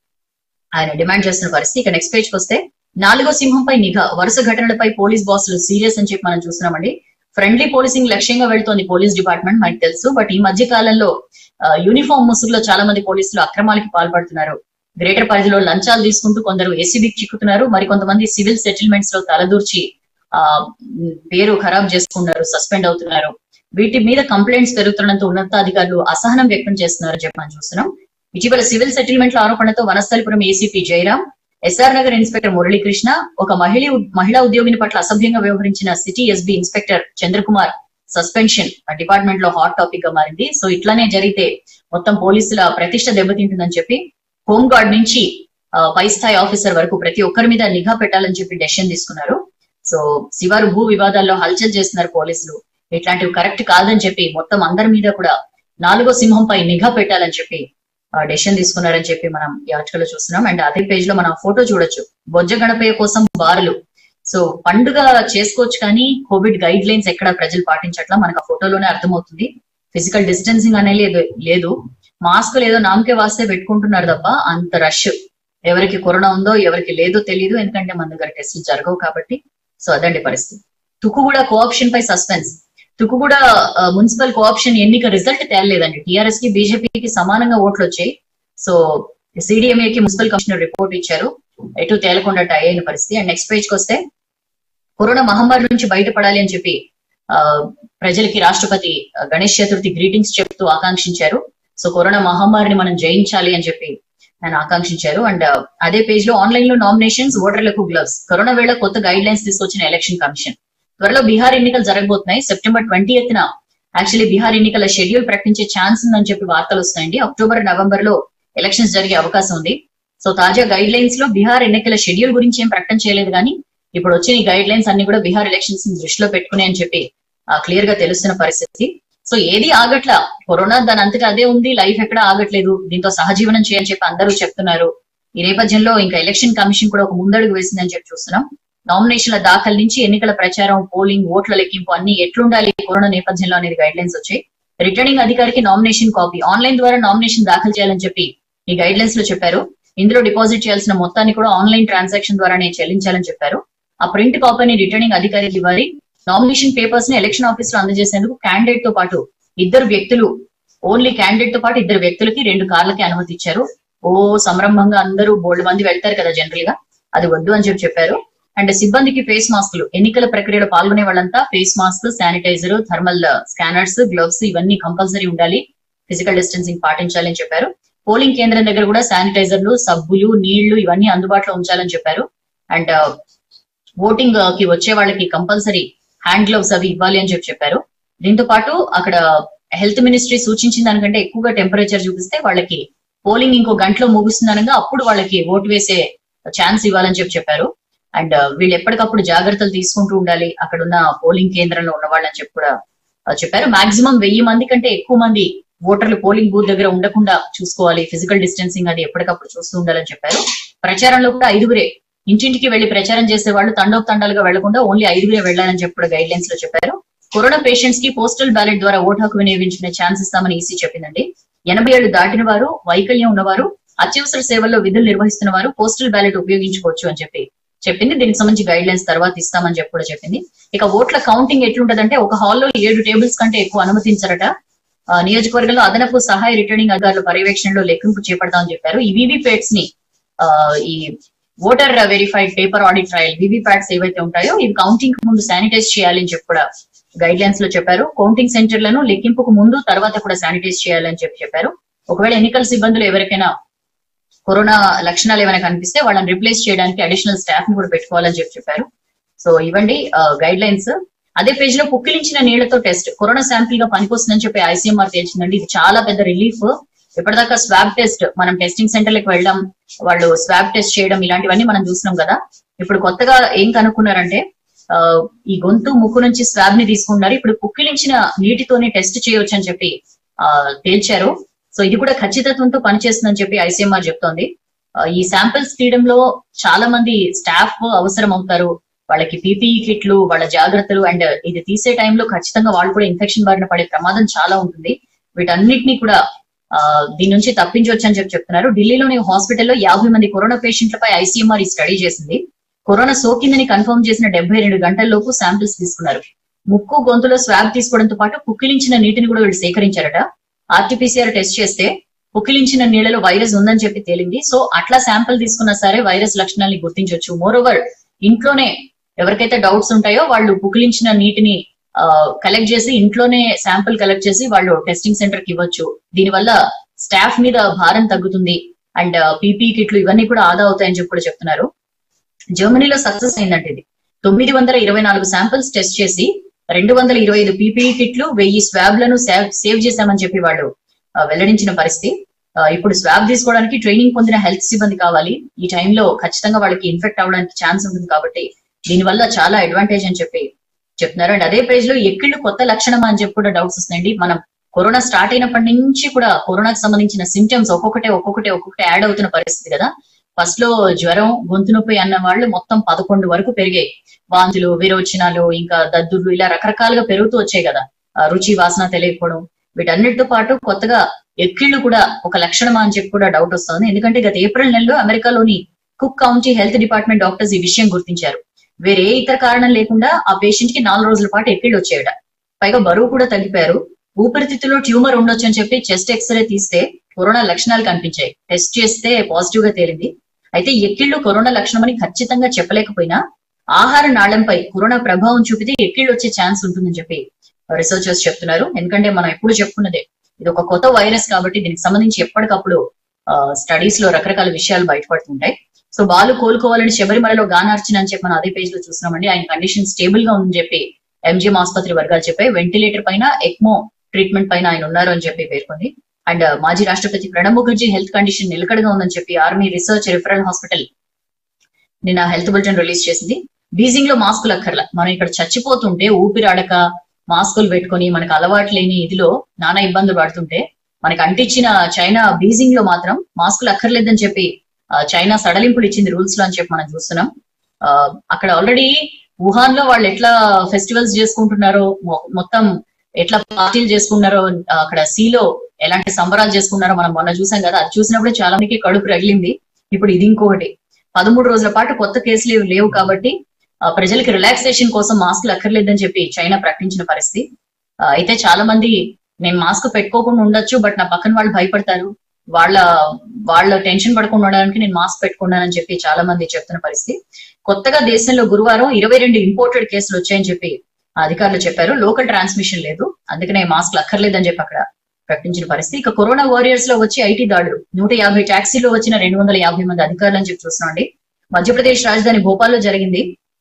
ఆయన డిమాండ్ చేస్తున్న పరిస్థితి ఇక నెక్స్ట్ పేజ్ వస్తే నాలుగో సింహంపై నిఘా వరుస ఘటనలపై పోలీస్ బాసులు సీరియస్ అని చెప్పి మనం చూస్తున్నామండి ఫ్రెండ్లీ పోలీసింగ్ లక్ష్యంగా వెళ్తోంది పోలీస్ డిపార్ట్మెంట్ మనకి తెలుసు బట్ ఈ మధ్య కాలంలో ఆ, యూనిఫామ్ ముసుగులో చాలా మంది పోలీసులు అక్రమాలకి పాల్పడుతున్నారు గ్రేటర్ పరిధిలో లంచాలు తీసుకుంటూ కొందరు ఏసీబీకి చిక్కుతున్నారు మరి కొంతమంది సివిల్ సెటిల్మెంట్స్ లో తలదూర్చి ఆ ఉమ్, పేరు ఖరాబ్ చేసుకున్నారు సస్పెండ్ అవుతున్నారు వీటి మీద కంప్లైంట్స్ పెరుగుతుండడంతో ఉన్నతాధికారులు అసహనం వ్యక్తం చేస్తున్నారు చెప్పి మనం చూస్తున్నాం ఇటీవల సివిల్ సెటిల్మెంట్ల ఆరోపణతో Vanasthalipuram ACP Jayaram SR Nagar inspector Muralikrishna ఒక మహిళ మహిళా ఉద్యోగిని పట్ల అసభ్యంగా వ్యవహరించిన city SB inspector Chandrakumar suspension department లో హాట్ టాపిక్ గా మారింది సో ఇట్లానే జరిగితే మొత్తం పోలీసుల ప్రతిష్ట దెబ్బతింటుందని చెప్పి హోమ్ గార్డ్ నుంచి ఆ, పై స్థాయి ఆఫీసర్ వరకు ప్రతి ఒక్కరి మీద నిఘా పెట్టాలని చెప్పి డెసిషన్ తీసుకున్నారు సో శివారు భూ వివాదాల్లో హల్చల్ చేస్తున్నారు పోలీసులు ఇట్లాంటివి కరెక్ట్ కాదని చెప్పి మొత్తం అందరి మీద కూడా నాలుగో సింహంపై నిఘా పెట్టాలని చెప్పి డెసిషన్ తీసుకున్నారని చెప్పి మనం ఈ ఆర్టికల్ లో చూస్తున్నాం అండ్ అదే పేజ్ లో మనం ఫోటో చూడొచ్చు బొజ్జ గణపయ్య కోసం బారులు సో పండుగ చేసుకోవచ్చు కానీ కోవిడ్ గైడ్ లైన్స్ ఎక్కడ ప్రజలు పాటించట్లా మనకు ఆ ఫోటోలోనే అర్థమవుతుంది ఫిజికల్ డిస్టెన్సింగ్ అనేది లేదు లేదు మాస్కులు ఏదో నామకే వాస్తే పెట్టుకుంటున్నారు తప్ప అంత రష్ ఎవరికి కరోనా ఉందో ఎవరికి లేదో తెలియదు ఎందుకంటే మన దగ్గర టెస్టులు జరగవు కాబట్టి సో అదండి పరిస్థితి తుకుగూడ కోఆప్షన్ పై సస్పెన్స్ తుకుగూడ ఆ, మున్సిపల్ కోఆప్షన్ ఎన్నిక రిజల్ట్ తేలలేదండి టిఆర్ఎస్ కి బీజేపీకి సమానంగా ఓట్లు వచ్చాయి సో సిడిఎంఏ కి మున్సిపల్ కమిషనర్ రిపోర్ట్ ఇచ్చారు ఎటు తేలకుండా అయిన పరిస్థితి అండ్ నెక్స్ట్ పేజ్ కి వస్తే కరోనా మహమ్మారి నుంచి బయటపడాలి అని చెప్పి ఆ, ప్రజలకి రాష్ట్రపతి ఆ, గణేష్ చతుర్థి గ్రీటింగ్స్ చెప్తూ ఆకాంక్షించారు సో కరోనా మహమ్మారిని మనం జయించాలి అని చెప్పి ఆయన ఆకాంక్షించారు అండ్ అదే పేజ్ లో ఆన్లైన్ లో నామినేషన్స్ ఓటర్లకు గ్లవ్స్ కరోనా వేళ కొత్త గైడ్ లైన్స్ తీసుకొచ్చిన ఎలక్షన్ కమిషన్ త్వరలో బీహార్ ఎన్నికలు జరగబోతున్నాయి సెప్టెంబర్ ట్వంటీ ఎత్న యాక్చువల్లీ బీహార్ ఎన్నికల షెడ్యూల్ ప్రకటించే ఛాన్స్ ఉందని చెప్పి వార్తలు వస్తాయండి అక్టోబర్ నవంబర్ లో ఎలక్షన్స్ జరిగే అవకాశం ఉంది సో తాజా గైడ్ లైన్స్ లో బీహార్ ఎన్నికల షెడ్యూల్ గురించి ఏం ప్రకటన చేయలేదు కానీ ఇప్పుడు వచ్చిన ఈ గైడ్ లైన్స్ అన్ని కూడా బీహార్ ఎలక్షన్స్ ని దృష్టిలో పెట్టుకుని అని చెప్పి క్లియర్ గా తెలుస్తున్న పరిస్థితి సో ఏది ఆగట్ల కరోనా దాని అంతటా అదే ఉంది లైఫ్ ఎక్కడ ఆగట్లేదు దీంతో సహజీవనం చేయని చెప్పి అందరూ చెప్తున్నారు ఈ నేపథ్యంలో ఇంకా ఎలక్షన్ కమిషన్ కూడా ఒక ముందడుగు వేసిందని చెప్పి చూస్తున్నాం నామినేషన్ల దాఖలు నుంచి ఎన్నికల ప్రచారం పోలింగ్ ఓట్ల లెక్కింపు అన్ని ఎట్లుండాలి కరోనా నేపథ్యంలో అనేది గైడ్ లైన్స్ వచ్చాయి రిటర్నింగ్ అధికారికి నామినేషన్ కాపీ ఆన్లైన్ ద్వారా నామినేషన్ దాఖలు చేయాలని చెప్పి ఈ గైడ్ లైన్స్ లో చెప్పారు ఇందులో డిపాజిట్ చేయాల్సిన మొత్తాన్ని కూడా ఆన్లైన్ ట్రాన్సాక్షన్ ద్వారానే చెల్లించాలని చెప్పారు ఆ ప్రింట్ కాపీని రిటర్నింగ్ అధికారికి ఇవ్వాలి నామినేషన్ పేపర్స్ ని ఎలక్షన్ ఆఫీస్ లో అందజేసేందుకు క్యాండిడేట్ తో పాటు ఇద్దరు వ్యక్తులు ఓన్లీ క్యాండిడేట్ తో పాటు ఇద్దరు వ్యక్తులకి రెండు కార్లకి అనుమతి ఇచ్చారు ఓ సంరంభంగా అందరూ బోల్డ్ మంది వెళ్తారు కదా జనరల్ గా అది వద్దు అని చెప్పి చెప్పారు అండ్ సిబ్బందికి ఫేస్ మాస్కులు ఎన్నికల ప్రక్రియలో పాల్గొనే వాళ్ళంతా face mask sanitiser thermal scanners gloves ఇవన్నీ కంపల్సరీ ఉండాలి ఫిజికల్ డిస్టెన్సింగ్ పాటించాలి అని చెప్పారు పోలింగ్ కేంద్రం దగ్గర కూడా శానిటైజర్లు సబ్బులు నీళ్లు ఇవన్నీ అందుబాటులో ఉంచాలని చెప్పారు అండ్ ఓటింగ్ కి వచ్చే వాళ్ళకి కంపల్సరీ హ్యాండ్ గ్లవ్స్ అవి ఇవ్వాలి అని చెప్పి చెప్పారు దీంతో పాటు అక్కడ హెల్త్ మినిస్ట్రీ సూచించిన దానికంటే ఎక్కువగా టెంపరేచర్ చూపిస్తే వాళ్ళకి పోలింగ్ ఇంకో గంటలో ముగుస్తుందనగా అప్పుడు వాళ్ళకి ఓటు వేసే ఛాన్స్ ఇవ్వాలని చెప్పి చెప్పారు అండ్ వీళ్ళు ఎప్పటికప్పుడు జాగ్రత్తలు తీసుకుంటూ ఉండాలి అక్కడ ఉన్న పోలింగ్ కేంద్రంలో ఉన్న వాళ్ళని చెప్పి కూడా ఆ, చెప్పారు మాక్సిమం వెయ్యి మంది కంటే ఎక్కువ మంది ఓటర్లు పోలింగ్ బూత్ దగ్గర ఉండకుండా చూసుకోవాలి ఫిజికల్ డిస్టెన్సింగ్ అది ఎప్పటికప్పుడు చూస్తూ ఉండాలని చెప్పారు ప్రచారంలో కూడా ఐదుగురే ఇంటింటికి వెళ్లి ప్రచారం చేసే వాళ్ళు తండోపు తండాలుగా వెళ్లకుండా ఓన్లీ ఐదుగురే వెళ్లాలని చెప్పి కూడా గైడ్ లైన్స్ లో చెప్పారు కరోనా పేషెంట్స్ కి పోస్టల్ బ్యాలెట్ ద్వారా ఓటు హక్కు వినియోగించుకునే ఛాన్స్ ఇస్తామని ఈసీ చెప్పిందండి ఎనభై ఏళ్లు దాటిన వారు వైకల్యం ఉన్నవారు అత్యవసర సేవల్లో విధులు నిర్వహిస్తున్న వారు పోస్టల్ బ్యాలెట్ ఉపయోగించుకోవచ్చు అని చెప్పి చెప్పింది దీనికి సంబంధించి గైడ్ లైన్స్ తర్వాత ఇస్తామని చెప్పి కూడా చెప్పింది ఇక ఓట్ల కౌంటింగ్ ఎట్లుంటదంటే ఒక హాల్లో ఏడు టేబుల్స్ కంటే ఎక్కువ అనుమతించరట ఆ, నియోజకవర్గంలో అదనపు సహాయ రిటర్నింగ్ అధికారుల పర్యవేక్షణలో లెక్కింపు చేపడతామని చెప్పారు ఈ వీవీపేట్స్ ని ఆ, ఈ voter verified paper audit trail VVPATs ఏవైతే ఉంటాయో ఇవి కౌంటింగ్ ముందు శానిటైజ్ చేయాలి అని చెప్పి కూడా గైడ్ లైన్స్ లో చెప్పారు కౌంటింగ్ సెంటర్లను లెక్కింపుకు ముందు తర్వాత కూడా శానిటైజ్ చేయాలని చెప్పి చెప్పారు ఒకవేళ ఎన్నికల సిబ్బందులు ఎవరికైనా కరోనా లక్షణాలు ఏమైనా కనిపిస్తే వాళ్ళని రిప్లేస్ చేయడానికి అడిషనల్ స్టాఫ్ ని కూడా పెట్టుకోవాలని చెప్పి చెప్పారు సో ఇవ్వండి గైడ్ లైన్స్ అదే పేజ్ లో పుక్కిలించిన నీళ్లతో టెస్ట్ కరోనా శాంపిల్ గా పనికొస్తుందని చెప్పి ఐసీఎంఆర్ తేల్చిందండి ఇది చాలా పెద్ద రిలీఫ్ ఇప్పటిదాకా స్వాబ్ టెస్ట్ మనం టెస్టింగ్ సెంటర్లకు వెళ్ళడం వాళ్ళు స్వాబ్ టెస్ట్ చేయడం ఇలాంటివన్నీ మనం చూసినాం కదా ఇప్పుడు కొత్తగా ఏం కనుక్కున్నారంటే ఆ, ఈ గొంతు ముక్కు నుంచి స్వాబ్ ని తీసుకున్నారు ఇప్పుడు పుక్కిలించిన నీటితోనే టెస్ట్ చేయొచ్చు అని చెప్పి ఆ, తేల్చారు సో ఇది కూడా ఖచ్చితత్వంతో పనిచేస్తుందని చెప్పి ఐసీఎంఆర్ చెప్తోంది ఆ, ఈ శాంపిల్స్ తీయడంలో చాలా మంది స్టాఫ్ అవసరం అవుతారు వాళ్ళకి పీపీఈ కిట్లు వాళ్ళ జాగ్రత్తలు అండ్ ఇది తీసే టైంలో ఖచ్చితంగా వాళ్ళు కూడా ఇన్ఫెక్షన్ బారిన పడే ప్రమాదం చాలా ఉంటుంది వీటన్నిటిని కూడా ఆ, దీని నుంచి తప్పించవచ్చు అని చెప్పి చెప్తున్నారు ఢిల్లీలోని హాస్పిటల్లో యాభై మంది కరోనా పేషెంట్లపై ఐసీఎంఆర్ ఈ స్టడీ చేసింది కరోనా సోకిందని కన్ఫర్మ్ చేసిన డెబ్బై రెండు గంటల్లోపు శాంపిల్స్ తీసుకున్నారు ముక్కు గొంతులో స్వాబ్ తీసుకోవడంతో పాటు పుక్కిలించిన నీటిని కూడా వీళ్ళు సేకరించారట ఆర్టీపీసీఆర్ టెస్ట్ చేస్తే పుక్కిలించిన నీళ్లలో వైరస్ ఉందని చెప్పి తేలింది సో అట్లా శాంపిల్ తీసుకున్నా సరే వైరస్ లక్షణాలని గుర్తించవచ్చు మోర్ ఓవర్ ఇంట్లోనే ఎవరికైతే డౌట్స్ ఉంటాయో వాళ్ళు పుక్కిలించిన నీటిని కలెక్ట్ చేసి ఇంట్లోనే శాంపిల్ కలెక్ట్ చేసి వాళ్ళు టెస్టింగ్ సెంటర్ కి ఇవ్వచ్చు దీనివల్ల స్టాఫ్ మీద భారం తగ్గుతుంది అండ్ పీపీ కిట్లు ఇవన్నీ కూడా ఆదా అవుతాయని చెప్పి కూడా చెప్తున్నారు జర్మనీలో సక్సెస్ అయిందంటే ఇది తొమ్మిది వందల ఇరవై నాలుగు శాంపిల్స్ టెస్ట్ చేసి రెండు వందల ఇరవై ఐదు పీపీఈ కిట్లు వెయ్యి స్వాబ్లను సేవ్ చేశామని చెప్పి వాళ్ళు ఆ, వెల్లడించిన పరిస్థితి ఆ, ఇప్పుడు స్వాబ్ తీసుకోవడానికి ట్రైనింగ్ పొందిన హెల్త్ సిబ్బంది కావాలి ఈ టైంలో ఖచ్చితంగా వాళ్ళకి ఇన్ఫెక్ట్ అవడానికి ఛాన్స్ ఉంటుంది కాబట్టి దీనివల్ల చాలా అడ్వాంటేజ్ అని చెప్పి చెప్తున్నారు అండ్ అదే పేజ్ లో ఎక్కిళ్ళు కొత్త లక్షణమా అని చెప్పి కూడా డౌట్స్ వస్తున్నాయండి మనం కరోనా స్టార్ట్ అయినప్పటి నుంచి కూడా కరోనాకి సంబంధించిన సిమ్టమ్స్ ఒక్కొక్కటే ఒక్కొక్కటే ఒక్కొక్కటి యాడ్ అవుతున్న పరిస్థితి కదా ఫస్ట్ లో జ్వరం గొంతు నొప్పి అన్న వాళ్ళు మొత్తం పదకొండు వరకు పెరిగాయి వాంతులు విరోచనాలు ఇంకా దద్దులు ఇలా రకరకాలుగా పెరుగుతూ వచ్చాయి కదా ఆ, రుచి వాసన తెలియకపోవడం వీటన్నిటితో పాటు కొత్తగా ఎక్కిళ్ళు కూడా ఒక లక్షణమా అని చెప్పి కూడా డౌట్ వస్తుంది ఎందుకంటే గత ఏప్రిల్ నెలలో అమెరికాలోని Cook County health department doctors ఈ విషయం గుర్తించారు వేరే ఏ ఇతర కారణం లేకుండా ఆ పేషెంట్ కి నాలుగు రోజుల పాటు ఎక్కిళ్ళు వచ్చాయట పైగా బరువు కూడా తగ్గిపోయారు ఊపిరితిత్తులో ట్యూమర్ ఉండొచ్చు అని చెప్పి చెస్ట్ ఎక్స్రే తీస్తే కరోనా లక్షణాలు కనిపించాయి టెస్ట్ చేస్తే పాజిటివ్ గా తేలింది అయితే ఎక్కిళ్ళు కరోనా లక్షణం అని ఖచ్చితంగా చెప్పలేకపోయినా ఆహార నాళంపై కరోనా ప్రభావం చూపితే ఎక్కిళ్ళు వచ్చే ఛాన్స్ ఉంటుందని చెప్పి రీసెర్చర్స్ చెప్తున్నారు ఎందుకంటే మనం ఎప్పుడు చెప్పుకున్నదే ఇది ఒక కొత్త వైరస్ కాబట్టి దీనికి సంబంధించి ఎప్పటికప్పుడు స్టడీస్ లో రకరకాల విషయాలు బయటపడుతుంటాయి సో బాలు కోలుకోవాలని శబరిమలలో గానార్చన అని చెప్పి మనం అదే పేజ్ లో చూస్తున్నామండి ఆయన కండిషన్ స్టేబుల్ గా ఉందని చెప్పి ఎంజిఎం ఆసుపత్రి వర్గాలు చెప్పాయి వెంటిలేటర్ పైన ఎక్మో ట్రీట్మెంట్ పైన ఆయన ఉన్నారు అని చెప్పి పేర్కొంది అండ్ మాజీ రాష్ట్రపతి ప్రణబ్ ముఖర్జీ హెల్త్ కండిషన్ నిలకడగా ఉందని చెప్పి ఆర్మీ రీసెర్చ్ రిఫరల్ హాస్పిటల్ నిన్న హెల్త్ బులెటిన్ రిలీజ్ చేసింది బీజింగ్ లో మాస్కులు అక్కర్లా మనం ఇక్కడ చచ్చిపోతుంటే ఊపిరాడక మాస్కులు పెట్టుకొని మనకు అలవాటు లేని ఇదిలో నానా ఇబ్బందులు పడుతుంటే మనకి అంటించిన చైనా బీజింగ్ లో మాత్రం మాస్కులు అక్కర్లేదని చెప్పి ఆ, చైనా సడలింపులు ఇచ్చింది రూల్స్ లో అని చెప్పి మనం చూస్తున్నాం ఆ, అక్కడ ఆల్రెడీ వుహాన్ లో వాళ్ళు ఎట్లా ఫెస్టివల్స్ చేసుకుంటున్నారో మొ- మొత్తం ఎట్లా పార్టీలు చేసుకున్నారో ఆ, అక్కడ సీలో ఎలాంటి సంబరాలు చేసుకున్నారో మనం మొన్న చూసాం కదా అది చూసినప్పుడు చాలా మందికి కడుపు రగిలింది ఇప్పుడు ఇది ఇంకొకటి పదమూడు రోజుల పాటు కొత్త కేసులు ఏవి లేవు కాబట్టి ఆ, ప్రజలకి రిలాక్సేషన్ కోసం మాస్కులు అక్కర్లేదని చెప్పి చైనా ప్రకటించిన పరిస్థితి ఆ, అయితే చాలా మంది నేను మాస్క్ పెట్టుకోకుండా ఉండొచ్చు బట్ నా పక్కన వాళ్ళు భయపడతారు వాళ్ళ వాళ్ళ టెన్షన్ పడకుండా ఉండడానికి నేను మాస్క్ పెట్టుకున్నానని చెప్పి చాలా మంది చెప్తున్న పరిస్థితి కొత్తగా దేశంలో గురువారం ఇరవై రెండు ఇంపోర్టెడ్ కేసులు వచ్చాయని చెప్పి ఆ అధికారులు చెప్పారు లోకల్ ట్రాన్స్మిషన్ లేదు అందుకనే మాస్క్లు అక్కర్లేదని చెప్పి అక్కడ ప్రకటించిన పరిస్థితి ఇక కరోనా వారియర్స్ లో వచ్చి ఐటీ దాడులు నూట యాభై ట్యాక్సీలో వచ్చిన రెండు వందల యాభై మంది అధికారులు అని చెప్పి చూస్తున్నాండి మధ్యప్రదేశ్ రాజధాని భోపాల్లో జరిగింది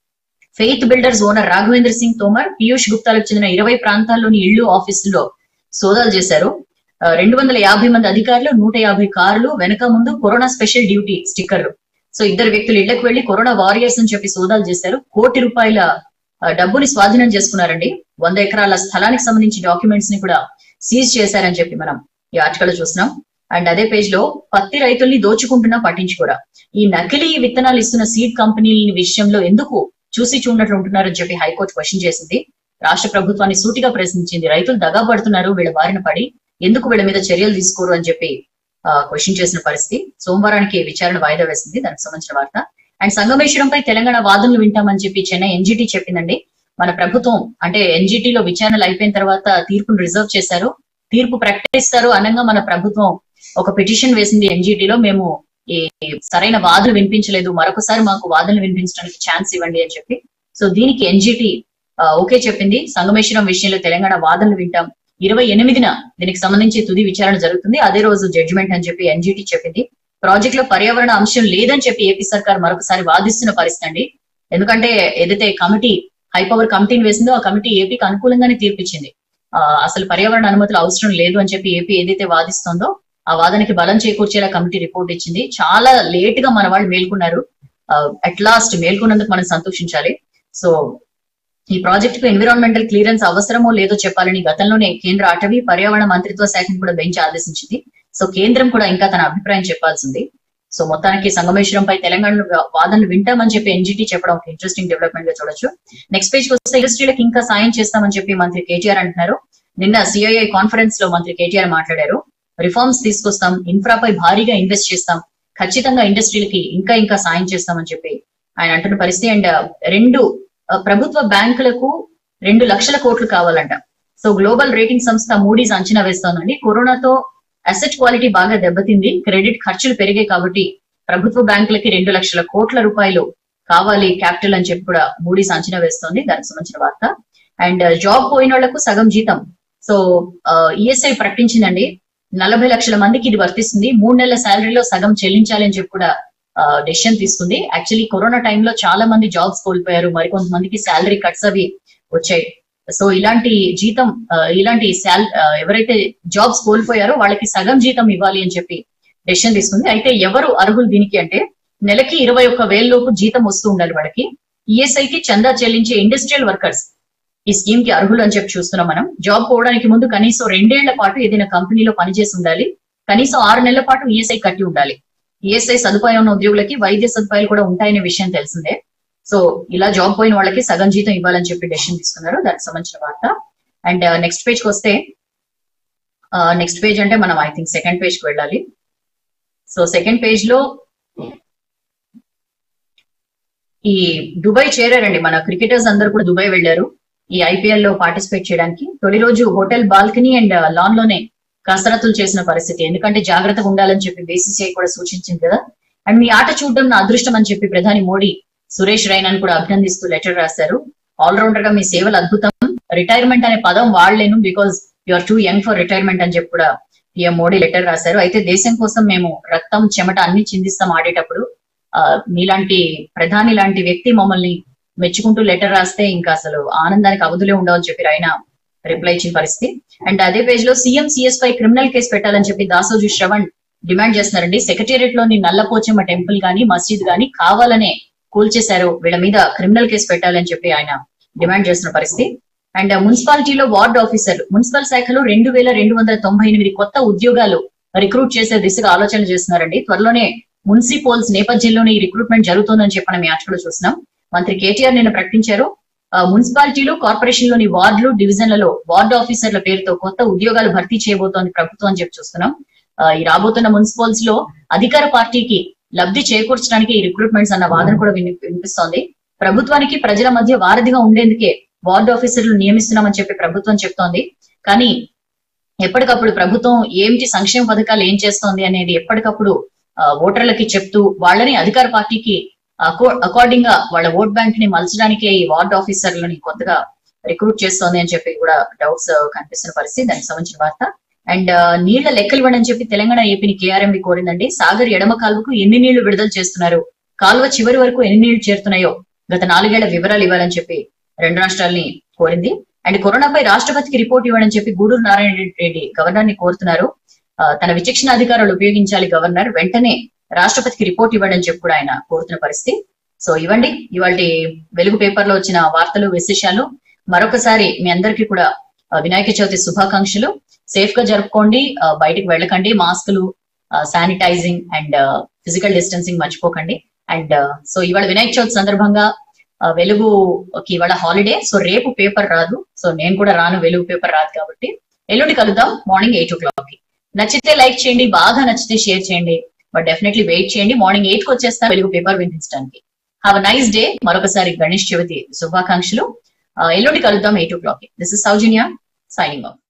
Faith Builders owner Raghavendra Singh Tomar Piyush గుప్తాలకు చెందిన ఇరవై ప్రాంతాల్లోని ఇళ్లు ఆఫీసుల్లో సోదాలు చేశారు రెండు వందల యాభై మంది అధికారులు నూట యాభై కార్లు వెనక ముందు కరోనా స్పెషల్ డ్యూటీ స్టిక్కర్లు సో ఇద్దరు వ్యక్తులు ఇళ్లకు వెళ్లి కరోనా వారియర్స్ అని చెప్పి సోదాలు చేశారు కోటి రూపాయల ఆ, డబ్బుని స్వాధీనం చేసుకున్నారండి వంద ఎకరాల స్థలానికి సంబంధించి డాక్యుమెంట్స్ ని కూడా సీజ్ చేశారని చెప్పి మనం ఈ ఆర్టికల్ లో చూస్తున్నాం అండ్ అదే పేజ్ లో పత్తి రైతుల్ని దోచుకుంటున్నా పట్టించుకోరా ఈ నకిలీ విత్తనాలు ఇస్తున్న సీడ్ కంపెనీల విషయంలో ఎందుకు చూసి చూడనట్లు ఉంటున్నారని చెప్పి హైకోర్టు క్వశ్చన్ చేసింది రాష్ట్ర ప్రభుత్వాన్ని సూటిగా ప్రశ్నించింది రైతులు దగా పడుతున్నారు వీళ్ళ బారిన పడి ఎందుకు వీళ్ళ మీద చర్యలు తీసుకోరు అని చెప్పి క్వశ్చన్ చేసిన పరిస్థితి సోమవారానికి విచారణ వాయిదా వేసింది దానికి సంబంధించిన వార్త అండ్ సంగమేశ్వరంపై తెలంగాణ వాదనలు వింటామని చెప్పి చెన్నై ఎన్జిటి చెప్పిందండి మన ప్రభుత్వం అంటే NGT లో విచారణలు అయిపోయిన తర్వాత తీర్పును రిజర్వ్ చేశారు తీర్పు ప్రకటిస్తారు అనగా మన ప్రభుత్వం ఒక పిటిషన్ వేసింది NGT లో మేము ఈ సరైన వాదనలు వినిపించలేదు మరొకసారి మాకు వాదనలు వినిపించడానికి ఛాన్స్ ఇవ్వండి అని చెప్పి సో దీనికి ఎన్జిటి ఓకే చెప్పింది సంగమేశ్వరం విషయంలో తెలంగాణ వాదనలు వింటాం ఇరవై ఎనిమిదిన దీనికి సంబంధించి తుది విచారణ జరుగుతుంది అదే రోజు జడ్జిమెంట్ అని చెప్పి ఎన్జిటి చెప్పింది ప్రాజెక్ట్ లో పర్యావరణ అంశం లేదని చెప్పి ఏపీ సర్కార్ మరొకసారి వాదిస్తున్న పరిస్థితి అండి ఎందుకంటే ఏదైతే కమిటీ హై పవర్ కమిటీని వేసిందో ఆ కమిటీ ఏపీకి అనుకూలంగానే తీర్పిచ్చింది ఆ, అసలు పర్యావరణ అనుమతులు అవసరం లేదు అని చెప్పి ఏపీ ఏదైతే వాదిస్తుందో ఆ వాదనకి బలం చేకూర్చేలా కమిటీ రిపోర్ట్ ఇచ్చింది చాలా లేట్ గా మన వాళ్ళు మేల్కొన్నారు అట్ లాస్ట్ మేల్కొన్నందుకు మనం సంతోషించాలి సో ఈ ప్రాజెక్ట్ కు ఎన్విరాన్మెంటల్ క్లియరెన్స్ అవసరమో లేదో చెప్పాలని గతంలోనే కేంద్ర అటవీ పర్యావరణ మంత్రిత్వ శాఖను కూడా బెంచ్ ఆదేశించింది సో కేంద్రం కూడా ఇంకా తన అభిప్రాయం చెప్పాల్సింది సో మొత్తానికి సంగమేశ్వరంపై తెలంగాణలో వాదనలు వింటామని చెప్పి ఎన్జిటి చెప్పడం ఒక ఇంట్రెస్టింగ్ డెవలప్మెంట్ గా చూడొచ్చు నెక్స్ట్ పేజ్ కి వస్తే ఇండస్ట్రీలకు ఇంకా సాయం చేస్తామని చెప్పి మంత్రి కేటీఆర్ అంటున్నారు నిన్న సిఐఐ కాన్ఫరెన్స్ లో మంత్రి కేటీఆర్ మాట్లాడారు రిఫార్మ్స్ తీసుకొస్తాం ఇన్ఫ్రాపై భారీగా ఇన్వెస్ట్ చేస్తాం ఖచ్చితంగా ఇండస్ట్రీలకి ఇంకా ఇంకా సాయం చేస్తామని చెప్పి ఆయన అంటున్న పరిస్థితి అండ్ రెండు ఆ, ప్రభుత్వ బ్యాంకులకు రెండు లక్షల కోట్లు కావాలంట సో గ్లోబల్ రేటింగ్ సంస్థ మూడీస్ అంచనా వేస్తోందండి కరోనాతో అసెట్ క్వాలిటీ బాగా దెబ్బతింది క్రెడిట్ ఖర్చులు పెరిగాయి కాబట్టి ప్రభుత్వ బ్యాంకులకి రెండు లక్షల కోట్ల రూపాయలు కావాలి క్యాపిటల్ అని చెప్పి కూడా మూడీస్ అంచనా వేస్తోంది దానికి సంబంధించిన వార్త అండ్ జాబ్ పోయిన వాళ్లకు సగం జీతం సో ఈఎస్ఐ ప్రకటించిందండి నలభై లక్షల మందికి ఇది వర్తిస్తుంది మూడు నెలల శాలరీలో సగం చెల్లించాలి అని చెప్పి కూడా డెసిషన్ తీసుకుంది యాక్చువల్లీ కరోనా టైంలో చాలా మంది జాబ్స్ కోల్పోయారు మరికొంతమందికి శాలరీ కట్స్ అవి వచ్చాయి సో ఇలాంటి జీతం ఆ, ఇలాంటి శాల్ ఆ, ఎవరైతే జాబ్స్ కోల్పోయారో వాళ్ళకి సగం జీతం ఇవ్వాలి అని చెప్పి డెసిషన్ తీసుకుంది అయితే ఎవరు అర్హులు దీనికి అంటే నెలకి ఇరవై ఒక్క వేల లోపు జీతం వస్తూ ఉండాలి వాళ్ళకి ఈఎస్ఐ కి చందా చెల్లించే ఇండస్ట్రియల్ వర్కర్స్ ఈ స్కీమ్ కి అర్హులు అని చెప్పి చూస్తున్నాం మనం జాబ్ పోవడానికి ముందు కనీసం రెండేళ్ల పాటు ఏదైనా కంపెనీలో పనిచేసి ఉండాలి కనీసం ఆరు నెలల పాటు ఈఎస్ఐ కట్టి ఉండాలి ఈఎస్ఐ సదుపాయం ఉన్న ఉద్యోగులకి వైద్య సదుపాయాలు కూడా ఉంటాయనే విషయం తెలిసిందే సో ఇలా జాబ్ పోయిన వాళ్ళకి సగం జీతం ఇవ్వాలని చెప్పి డెసిషన్ తీసుకున్నారు దానికి సంబంధించిన వార్త అండ్ నెక్స్ట్ పేజ్ కి వస్తే నెక్స్ట్ పేజ్ అంటే మనం ఐ థింక్ సెకండ్ పేజ్ కి వెళ్ళాలి సో సెకండ్ పేజ్ లో ఈ దుబాయ్ చేరారండి మన క్రికెటర్స్ అందరూ కూడా దుబాయ్ వెళ్ళారు ఈ ఐపీఎల్ లో పార్టిసిపేట్ చేయడానికి తొలి రోజు హోటల్ బాల్కనీ అండ్ లాన్ లోనే కసరత్తులు చేసిన పరిస్థితి ఎందుకంటే జాగ్రత్తగా ఉండాలని చెప్పి బీసీసీఐ కూడా సూచించింది కదా అండ్ మీ ఆట చూడడం నా అదృష్టం అని చెప్పి ప్రధాని మోడీ సురేష్ రైనాని కూడా అభినందిస్తూ లెటర్ రాశారు ఆల్రౌండర్ గా మీ సేవలు అద్భుతం రిటైర్మెంట్ అనే పదం వాడలేను because you are too young for retirement అని చెప్పి కూడా పిఎం మోడీ లెటర్ రాశారు అయితే దేశం కోసం మేము రక్తం చెమట అన్ని చిందిస్తాం ఆడేటప్పుడు ఆ, మీలాంటి ప్రధాని లాంటి వ్యక్తి మమ్మల్ని మెచ్చుకుంటూ లెటర్ రాస్తే ఇంకా అసలు ఆనందానికి అవధులే ఉండవని చెప్పి ఆయన రిప్లై ఇచ్చిన పరిస్థితి అండ్ అదే పేజ్ లో సీఎం సిఎస్ పై క్రిమినల్ కేసు పెట్టాలని చెప్పి దాసోజు శ్రవణ్ డిమాండ్ చేస్తున్నారండి సెక్రటేరియట్ లోని నల్లపోచమ్మ టెంపుల్ గాని మసీద్ గాని కావాలనే కూల్చేశారు వీళ్ళ మీద క్రిమినల్ కేసు పెట్టాలని చెప్పి ఆయన డిమాండ్ చేస్తున్న పరిస్థితి అండ్ మున్సిపాలిటీలో వార్డ్ ఆఫీసర్లు మున్సిపల్ శాఖలో రెండు వేల రెండు వందల తొంభై ఎనిమిది కొత్త ఉద్యోగాలు రిక్రూట్ చేసే దిశగా ఆలోచన చేస్తున్నారండి త్వరలోనే మున్సిపోల్స్ నేపథ్యంలోనే ఈ రిక్రూట్మెంట్ జరుగుతుందని చెప్పి మనం ఈ ఆర్టికల్ చూస్తున్నాం మంత్రి కేటీఆర్ నిన్న ప్రకటించారు ఆ, మున్సిపాలిటీలు కార్పొరేషన్ లోని వార్డులు డివిజన్లలో వార్డు ఆఫీసర్ల పేరుతో కొత్త ఉద్యోగాలు భర్తీ చేయబోతోంది ప్రభుత్వం అని చెప్పి చూస్తున్నాం ఆ, ఈ రాబోతున్న మున్సిపల్స్ లో అధికార పార్టీకి లబ్ధి చేకూర్చడానికి ఈ రిక్రూట్మెంట్స్ అన్న వాదన కూడా విని- వినిపిస్తోంది ప్రభుత్వానికి ప్రజల మధ్య వారధిగా ఉండేందుకే వార్డు ఆఫీసర్లు నియమిస్తున్నామని చెప్పి ప్రభుత్వం చెప్తోంది కానీ ఎప్పటికప్పుడు ప్రభుత్వం ఏమిటి సంక్షేమ పథకాలు ఏం చేస్తోంది అనేది ఎప్పటికప్పుడు ఆ, ఓటర్లకి చెప్తూ వాళ్ళని అధికార పార్టీకి అకార్డింగ్ గా వాళ్ళ ఓట్ బ్యాంక్ ని మలచడానికి ఈ వార్డ్ ఆఫీసర్లని కొత్తగా రిక్రూట్ చేస్తోంది అని చెప్పి కూడా డౌట్స్ కనిపిస్తున్న పరిస్థితి దానికి సంబంధించిన వార్త అండ్ నీళ్ల లెక్కలు ఇవ్వడని చెప్పి తెలంగాణ ఏపీని కేఆర్ఎంబి కోరిందండి సాగర్ ఎడమ కాలువకు ఎన్ని నీళ్లు విడుదల చేస్తున్నారు కాలువ చివరి వరకు ఎన్ని నీళ్లు చేరుతున్నాయో గత నాలుగేళ్ల వివరాలు ఇవ్వాలని చెప్పి రెండు రాష్ట్రాలని కోరింది అండ్ కరోనాపై రాష్ట్రపతికి రిపోర్ట్ ఇవ్వడని చెప్పి గూడూరు నారాయణ రెడ్డి గవర్నర్ ని కోరుతున్నారు ఆ, తన విచక్షణ అధికారాలు ఉపయోగించాలి గవర్నర్ వెంటనే రాష్ట్రపతికి రిపోర్ట్ ఇవ్వండి అని చెప్పి కూడా ఆయన కోరుతున్న పరిస్థితి సో ఇవ్వండి ఇవాళ వెలుగు పేపర్ లో వచ్చిన వార్తలు విశేషాలు మరొకసారి మీ అందరికీ కూడా ఆ, వినాయక చవితి శుభాకాంక్షలు సేఫ్ గా జరుపుకోండి ఆ, బయటికి వెళ్ళకండి మాస్కులు శానిటైజింగ్ అండ్ ఫిజికల్ డిస్టెన్సింగ్ మర్చిపోకండి అండ్ సో ఇవాళ వినాయక చవితి సందర్భంగా ఆ, వెలుగుకి ఇవాళ హాలిడే సో రేపు పేపర్ రాదు సో నేను కూడా రాను వెలుగు పేపర్ రాదు కాబట్టి ఎల్లుండి కలుద్దాం మార్నింగ్ ఎయిట్ ఓ క్లాక్ కి నచ్చితే లైక్ చేయండి బాగా నచ్చితే షేర్ చేయండి బట్ డెఫినెట్లీ వెయిట్ చేయండి మార్నింగ్ ఎయిట్ కి వచ్చేస్తా వెలుగు పేపర్ వినిపించడానికి హ్యావ్ అ నైస్ డే మరొకసారి గణేష్ చవితి శుభాకాంక్షలు ఆ, ఎల్లుండి కలుద్దాం eight o'clock this is Soujanya signing of